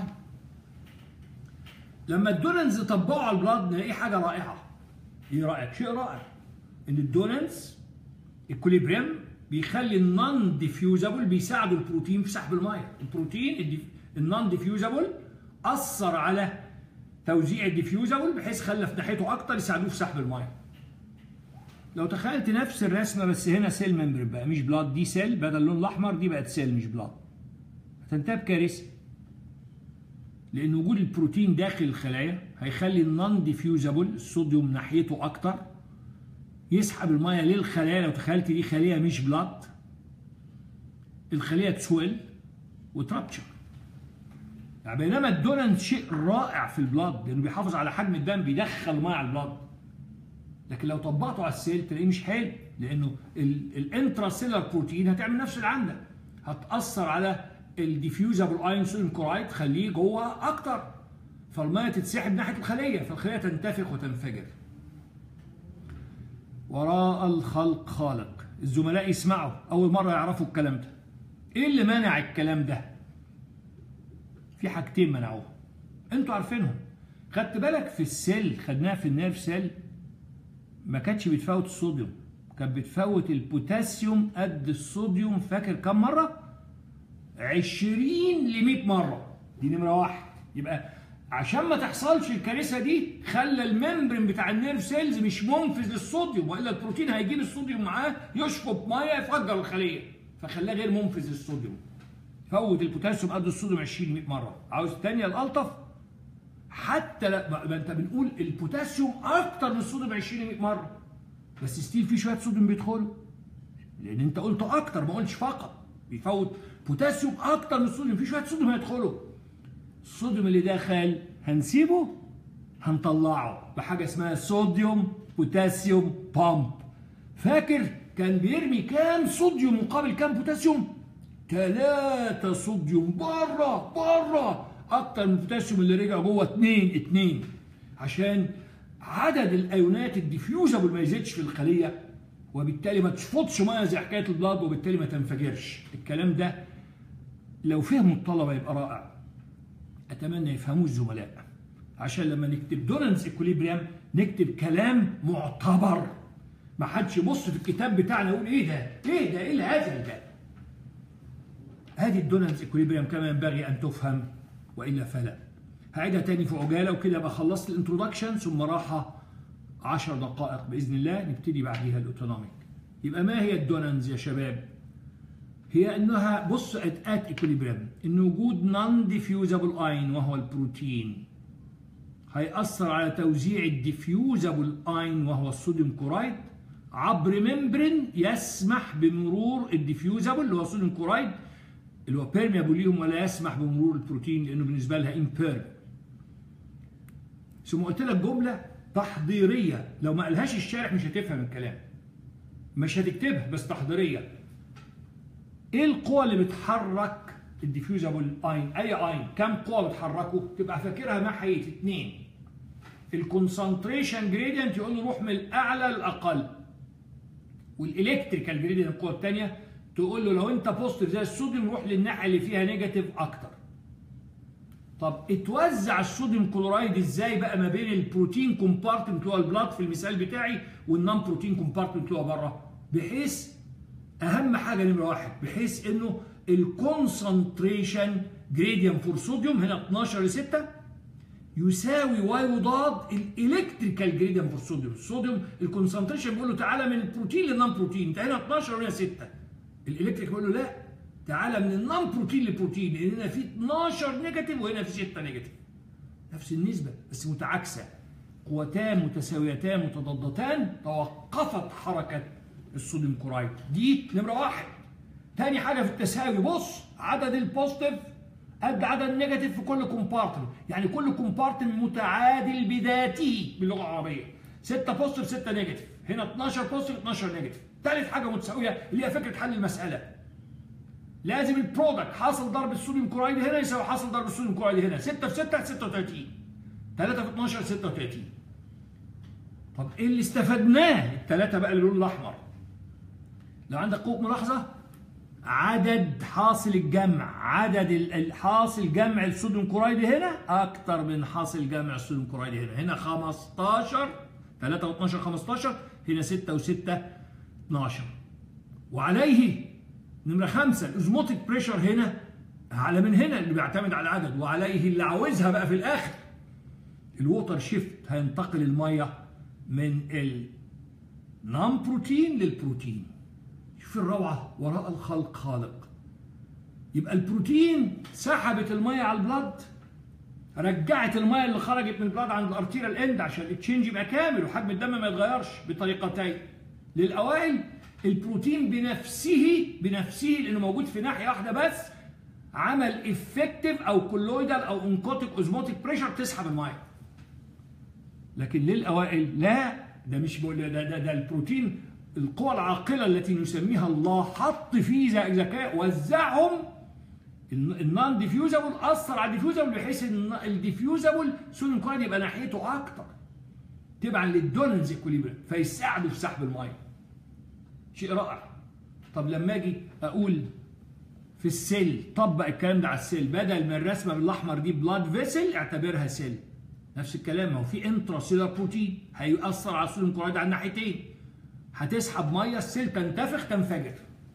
S1: لما الدوننز طبقوا على البلاد نلاقي حاجه رائعه ايه رايك شيء رائع ان الدوننز الكوليبريم بيخلي النون ديفيوزابل بيساعدوا البروتين في سحب الميه البروتين النون ديفيوزابل اثر على توزيع الديفيوزابل بحيث خلى في ناحيته اكتر يساعدوه في سحب الميه لو تخيلت نفس الرسمه بس هنا سيل ممبر بقى مش بلاد دي سيل بدل اللون الاحمر دي بقت سيل مش بلاد هتنتهي بكارثه لان وجود البروتين داخل الخلايا هيخلي النون ديفيوزابل الصوديوم ناحيته اكتر يسحب الميه للخلايا لو تخيلت دي خليه مش بلاد الخليه تسويل وترابتشر يعني بينما الدوننت شيء رائع في البلاد لانه بيحافظ على حجم الدم بيدخل ميه على البلاد لكن لو طبقته على السيل تلاقيه مش حلو لانه الانترا سيلر بروتين هتعمل نفس اللي عندك هتاثر على الديفيوزابل ايون صوديوم كورايد تخليه جوه اكتر فالميه تتسحب ناحيه الخليه فالخليه تنتفخ وتنفجر وراء الخلق خالق الزملاء يسمعوا اول مره يعرفوا الكلام ده ايه اللي منع الكلام ده في حاجتين منعوها انتوا عارفينهم خدت بالك في السيل خدناها في النيرف سيل ما كانتش بتفوت الصوديوم كانت بتفوت البوتاسيوم قد الصوديوم فاكر كم مره 20 ل 100 مره دي نمره واحد يبقى عشان ما تحصلش الكارثه دي خلى الممبرين بتاع النيرف سيلز مش منفذ للصوديوم والا البروتين هيجيب الصوديوم معاه يشفط ميه يفجر الخليه فخلاه غير منفذ للصوديوم فوت البوتاسيوم قد الصوديوم 20 100 مره عاوز الثانيه الالطف حتى لا ما انت بنقول البوتاسيوم اكتر من الصوديوم 20 100 مره بس ستيل في شويه صوديوم بيدخلوا لان انت قلت اكتر ما قلتش فقط بيفوت بوتاسيوم اكتر من الصوديوم في شويه صوديوم هيدخلوا الصوديوم اللي دخل هنسيبه هنطلعه بحاجه اسمها صوديوم بوتاسيوم بامب فاكر كان بيرمي كام صوديوم مقابل كام بوتاسيوم ثلاثة صوديوم بره بره اكتر من البوتاسيوم اللي رجع جوه اتنين اتنين عشان عدد الايونات الديفيوزابل ما يزيدش في الخليه وبالتالي ما تشفطش ميه زي حكايه البلاد وبالتالي ما تنفجرش الكلام ده لو فهموا الطلبه يبقى رائع اتمنى يفهموه الزملاء عشان لما نكتب دوننس اكوليبريم نكتب كلام معتبر ما حدش يبص في الكتاب بتاعنا يقول ايه ده ايه ده ايه الهزل ده هذه الدوننس اكوليبريم كما ينبغي ان تفهم والا فلا هعيدها تاني في عجاله وكده ابقى خلصت الانترودكشن ثم راحه 10 دقائق باذن الله نبتدي بعديها الاوتونوميك يبقى ما هي الدوننز يا شباب هي انها بص ات ات اكوليبريم ان وجود نون ديفيوزابل اين وهو البروتين هيأثر على توزيع الديفيوزابل اين وهو الصوديوم كورايد عبر ممبرين يسمح بمرور الديفيوزابل اللي هو الصوديوم كورايد اللي هو بيرميابل ليهم ولا يسمح بمرور البروتين لانه بالنسبه لها امبيرمبل ثم قلت لك جمله تحضيريه لو ما قالهاش الشارح مش هتفهم الكلام مش هتكتبها بس تحضيريه ايه القوى اللي بتحرك الديفيوزابل اين اي اين كم قوه بتحركه تبقى فاكرها ناحيه اثنين الكونسنتريشن جريدينت يقول له روح من الاعلى للاقل والالكتريكال جريدينت القوه الثانيه تقول له لو انت بوزيتيف زي الصوديوم روح للناحيه اللي فيها نيجاتيف اكتر طب اتوزع الصوديوم كلورايد ازاي بقى ما بين البروتين كومبارتمنت اللي هو البلاد في المثال بتاعي والنون بروتين كومبارتمنت اللي هو بره بحيث اهم حاجه نمره واحد بحيث انه الكونسنتريشن جريدينت فور صوديوم هنا 12 ل 6 يساوي واي مضاد الالكتريكال جريدينت فور صوديوم الصوديوم الكونسنتريشن بيقول له تعالى من البروتين للنون بروتين انت هنا 12 وهنا 6 الالكتريك بيقول له لا تعالى من النون بروتين للبروتين لان هنا في 12 نيجاتيف وهنا في 6 نيجاتيف نفس النسبه بس متعاكسه قوتان متساويتان متضادتان توقفت حركه الصوديوم كورايد دي نمره واحد تاني حاجه في التساوي بص عدد البوزيتيف قد عدد النيجاتيف في كل كومبارتمنت يعني كل كومبارتمنت متعادل بذاته باللغه العربيه 6 بوزيتيف 6 نيجاتيف هنا 12 بوزيتيف 12 نيجاتيف ثالث حاجه متساويه اللي هي فكره حل المساله لازم البرودكت حاصل ضرب الصوديوم كورايد هنا يساوي حاصل ضرب الصوديوم كورايد هنا 6 في 6 36 3 في 12 36 طب ايه اللي استفدناه الثلاثه بقى اللون الاحمر لو عندك قوة ملاحظة عدد حاصل الجمع عدد الحاصل جمع الصوديوم كورايد هنا اكتر من حاصل جمع الصوديوم كورايد هنا هنا 15 3 و12 15 هنا 6 و6 12 وعليه نمرة خمسة الأوزموتيك بريشر هنا أعلى من هنا اللي بيعتمد على العدد وعليه اللي عاوزها بقى في الآخر الووتر شيفت هينتقل المية من النون بروتين للبروتين شوف الروعة وراء الخلق خالق يبقى البروتين سحبت المية على البلد رجعت المية اللي خرجت من البلد عند الارتيريال اند عشان التشينج يبقى كامل وحجم الدم ما يتغيرش بطريقتين للاوائل البروتين بنفسه بنفسه لانه موجود في ناحيه واحده بس عمل افكتيف او كولويدال او انكوتيك اوزموتيك بريشر تسحب الميه لكن للاوائل لا ده مش ده ده, ده, ده البروتين القوى العاقله التي نسميها الله حط فيه ذكاء وزعهم النون ديفيوزابل اثر على الديفيوزابل بحيث ان الديفيوزابل سوديوم كلورايد يبقى ناحيته اكتر تبعا للدوننز اكوليبريم فيساعدوا في سحب الميه شيء رائع طب لما اجي اقول في السيل طبق الكلام ده على السيل بدل ما الرسمه بالاحمر دي بلاد فيسل اعتبرها سيل نفس الكلام ما هو في انترا سيلر بروتين هيأثر على الصوديوم كلورايد على الناحيتين هتسحب ميه السيل تنتفخ تنفجر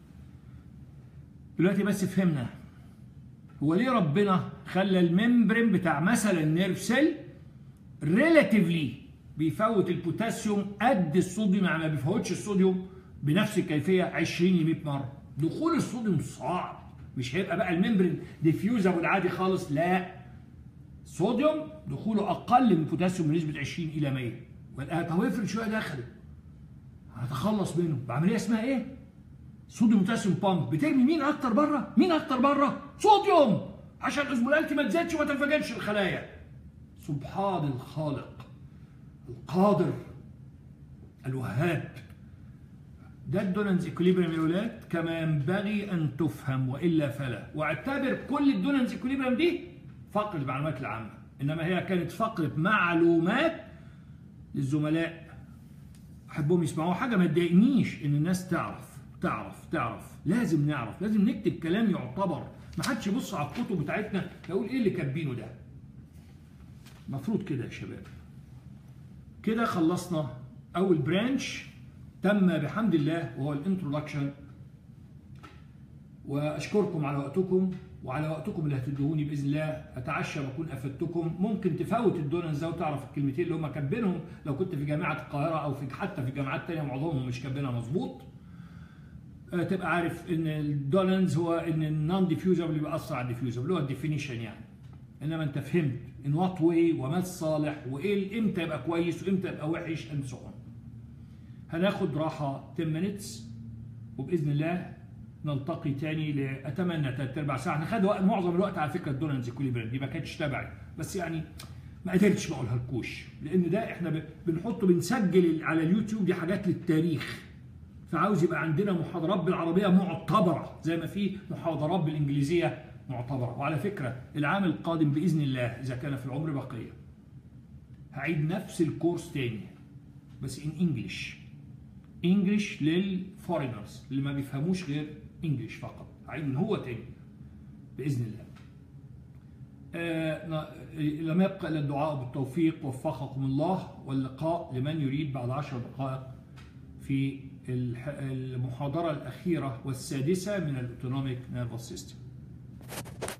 S1: دلوقتي بس فهمنا هو ليه ربنا خلى الممبرين بتاع مثلا النيرف سيل ريلاتيفلي بيفوت البوتاسيوم قد الصوديوم يعني ما بيفوتش الصوديوم بنفس الكيفيه 20 ل 100 مره دخول الصوديوم صعب مش هيبقى بقى الممبرين ديفيوزابل عادي خالص لا صوديوم دخوله اقل من البوتاسيوم بنسبه 20 الى 100 طب افرض شويه دخلت هتخلص منه بعمليه اسمها ايه؟ صوديوم بوتاسيوم بامب بترمي مين اكتر بره؟ مين اكتر بره؟ صوديوم عشان الاسمولالتي ما تزيدش وما تنفجرش الخلايا سبحان الخالق القادر الوهاب ده الدوننز اكوليبريم يا ولاد كما ينبغي ان تفهم والا فلا واعتبر كل الدوننز اكوليبريم دي فقره المعلومات العامه انما هي كانت فقره معلومات للزملاء احبهم يسمعوا حاجه ما تضايقنيش ان الناس تعرف تعرف تعرف لازم نعرف لازم نكتب كلام يعتبر ما حدش يبص على الكتب بتاعتنا يقول ايه اللي كاتبينه ده المفروض كده يا شباب كده خلصنا اول برانش تم بحمد الله وهو الانترودكشن واشكركم على وقتكم وعلى وقتكم اللي هتدهوني باذن الله اتعشى واكون افدتكم ممكن تفوت الدوننز ده وتعرف الكلمتين اللي هم كاتبينهم لو كنت في جامعه القاهره او في حتى في جامعات ثانيه معظمهم مش كاتبينها مظبوط تبقى عارف ان الدوننز هو ان النون ديفيوزبل بيأثر على الديفيوزبل اللي هو الديفينيشن يعني انما انت فهمت ان وات واي وما الصالح وايه امتى يبقى كويس وامتى يبقى وحش اند سو هناخد راحه 10 مينتس وباذن الله نلتقي تاني اتمنى ثلاث ارباع ساعه احنا خد وقت معظم الوقت على فكره الدونالدز كوليبرين دي ما كانتش تبعي بس يعني ما قدرتش ما اقولها لكوش لان ده احنا بنحطه بنسجل على اليوتيوب دي حاجات للتاريخ فعاوز يبقى عندنا محاضرات بالعربيه معتبره زي ما في محاضرات بالانجليزيه معتبره وعلى فكره العام القادم باذن الله اذا كان في العمر بقيه هعيد نفس الكورس تاني بس ان انجلش انجلش للفورينرز اللي ما بيفهموش غير انجلش فقط هعيد من هو تاني باذن الله آه لم يبقى الا الدعاء بالتوفيق وفقكم الله واللقاء لمن يريد بعد عشر دقائق في المحاضرة الأخيرة والسادسة من الأوتونوميك نيرفس سيستم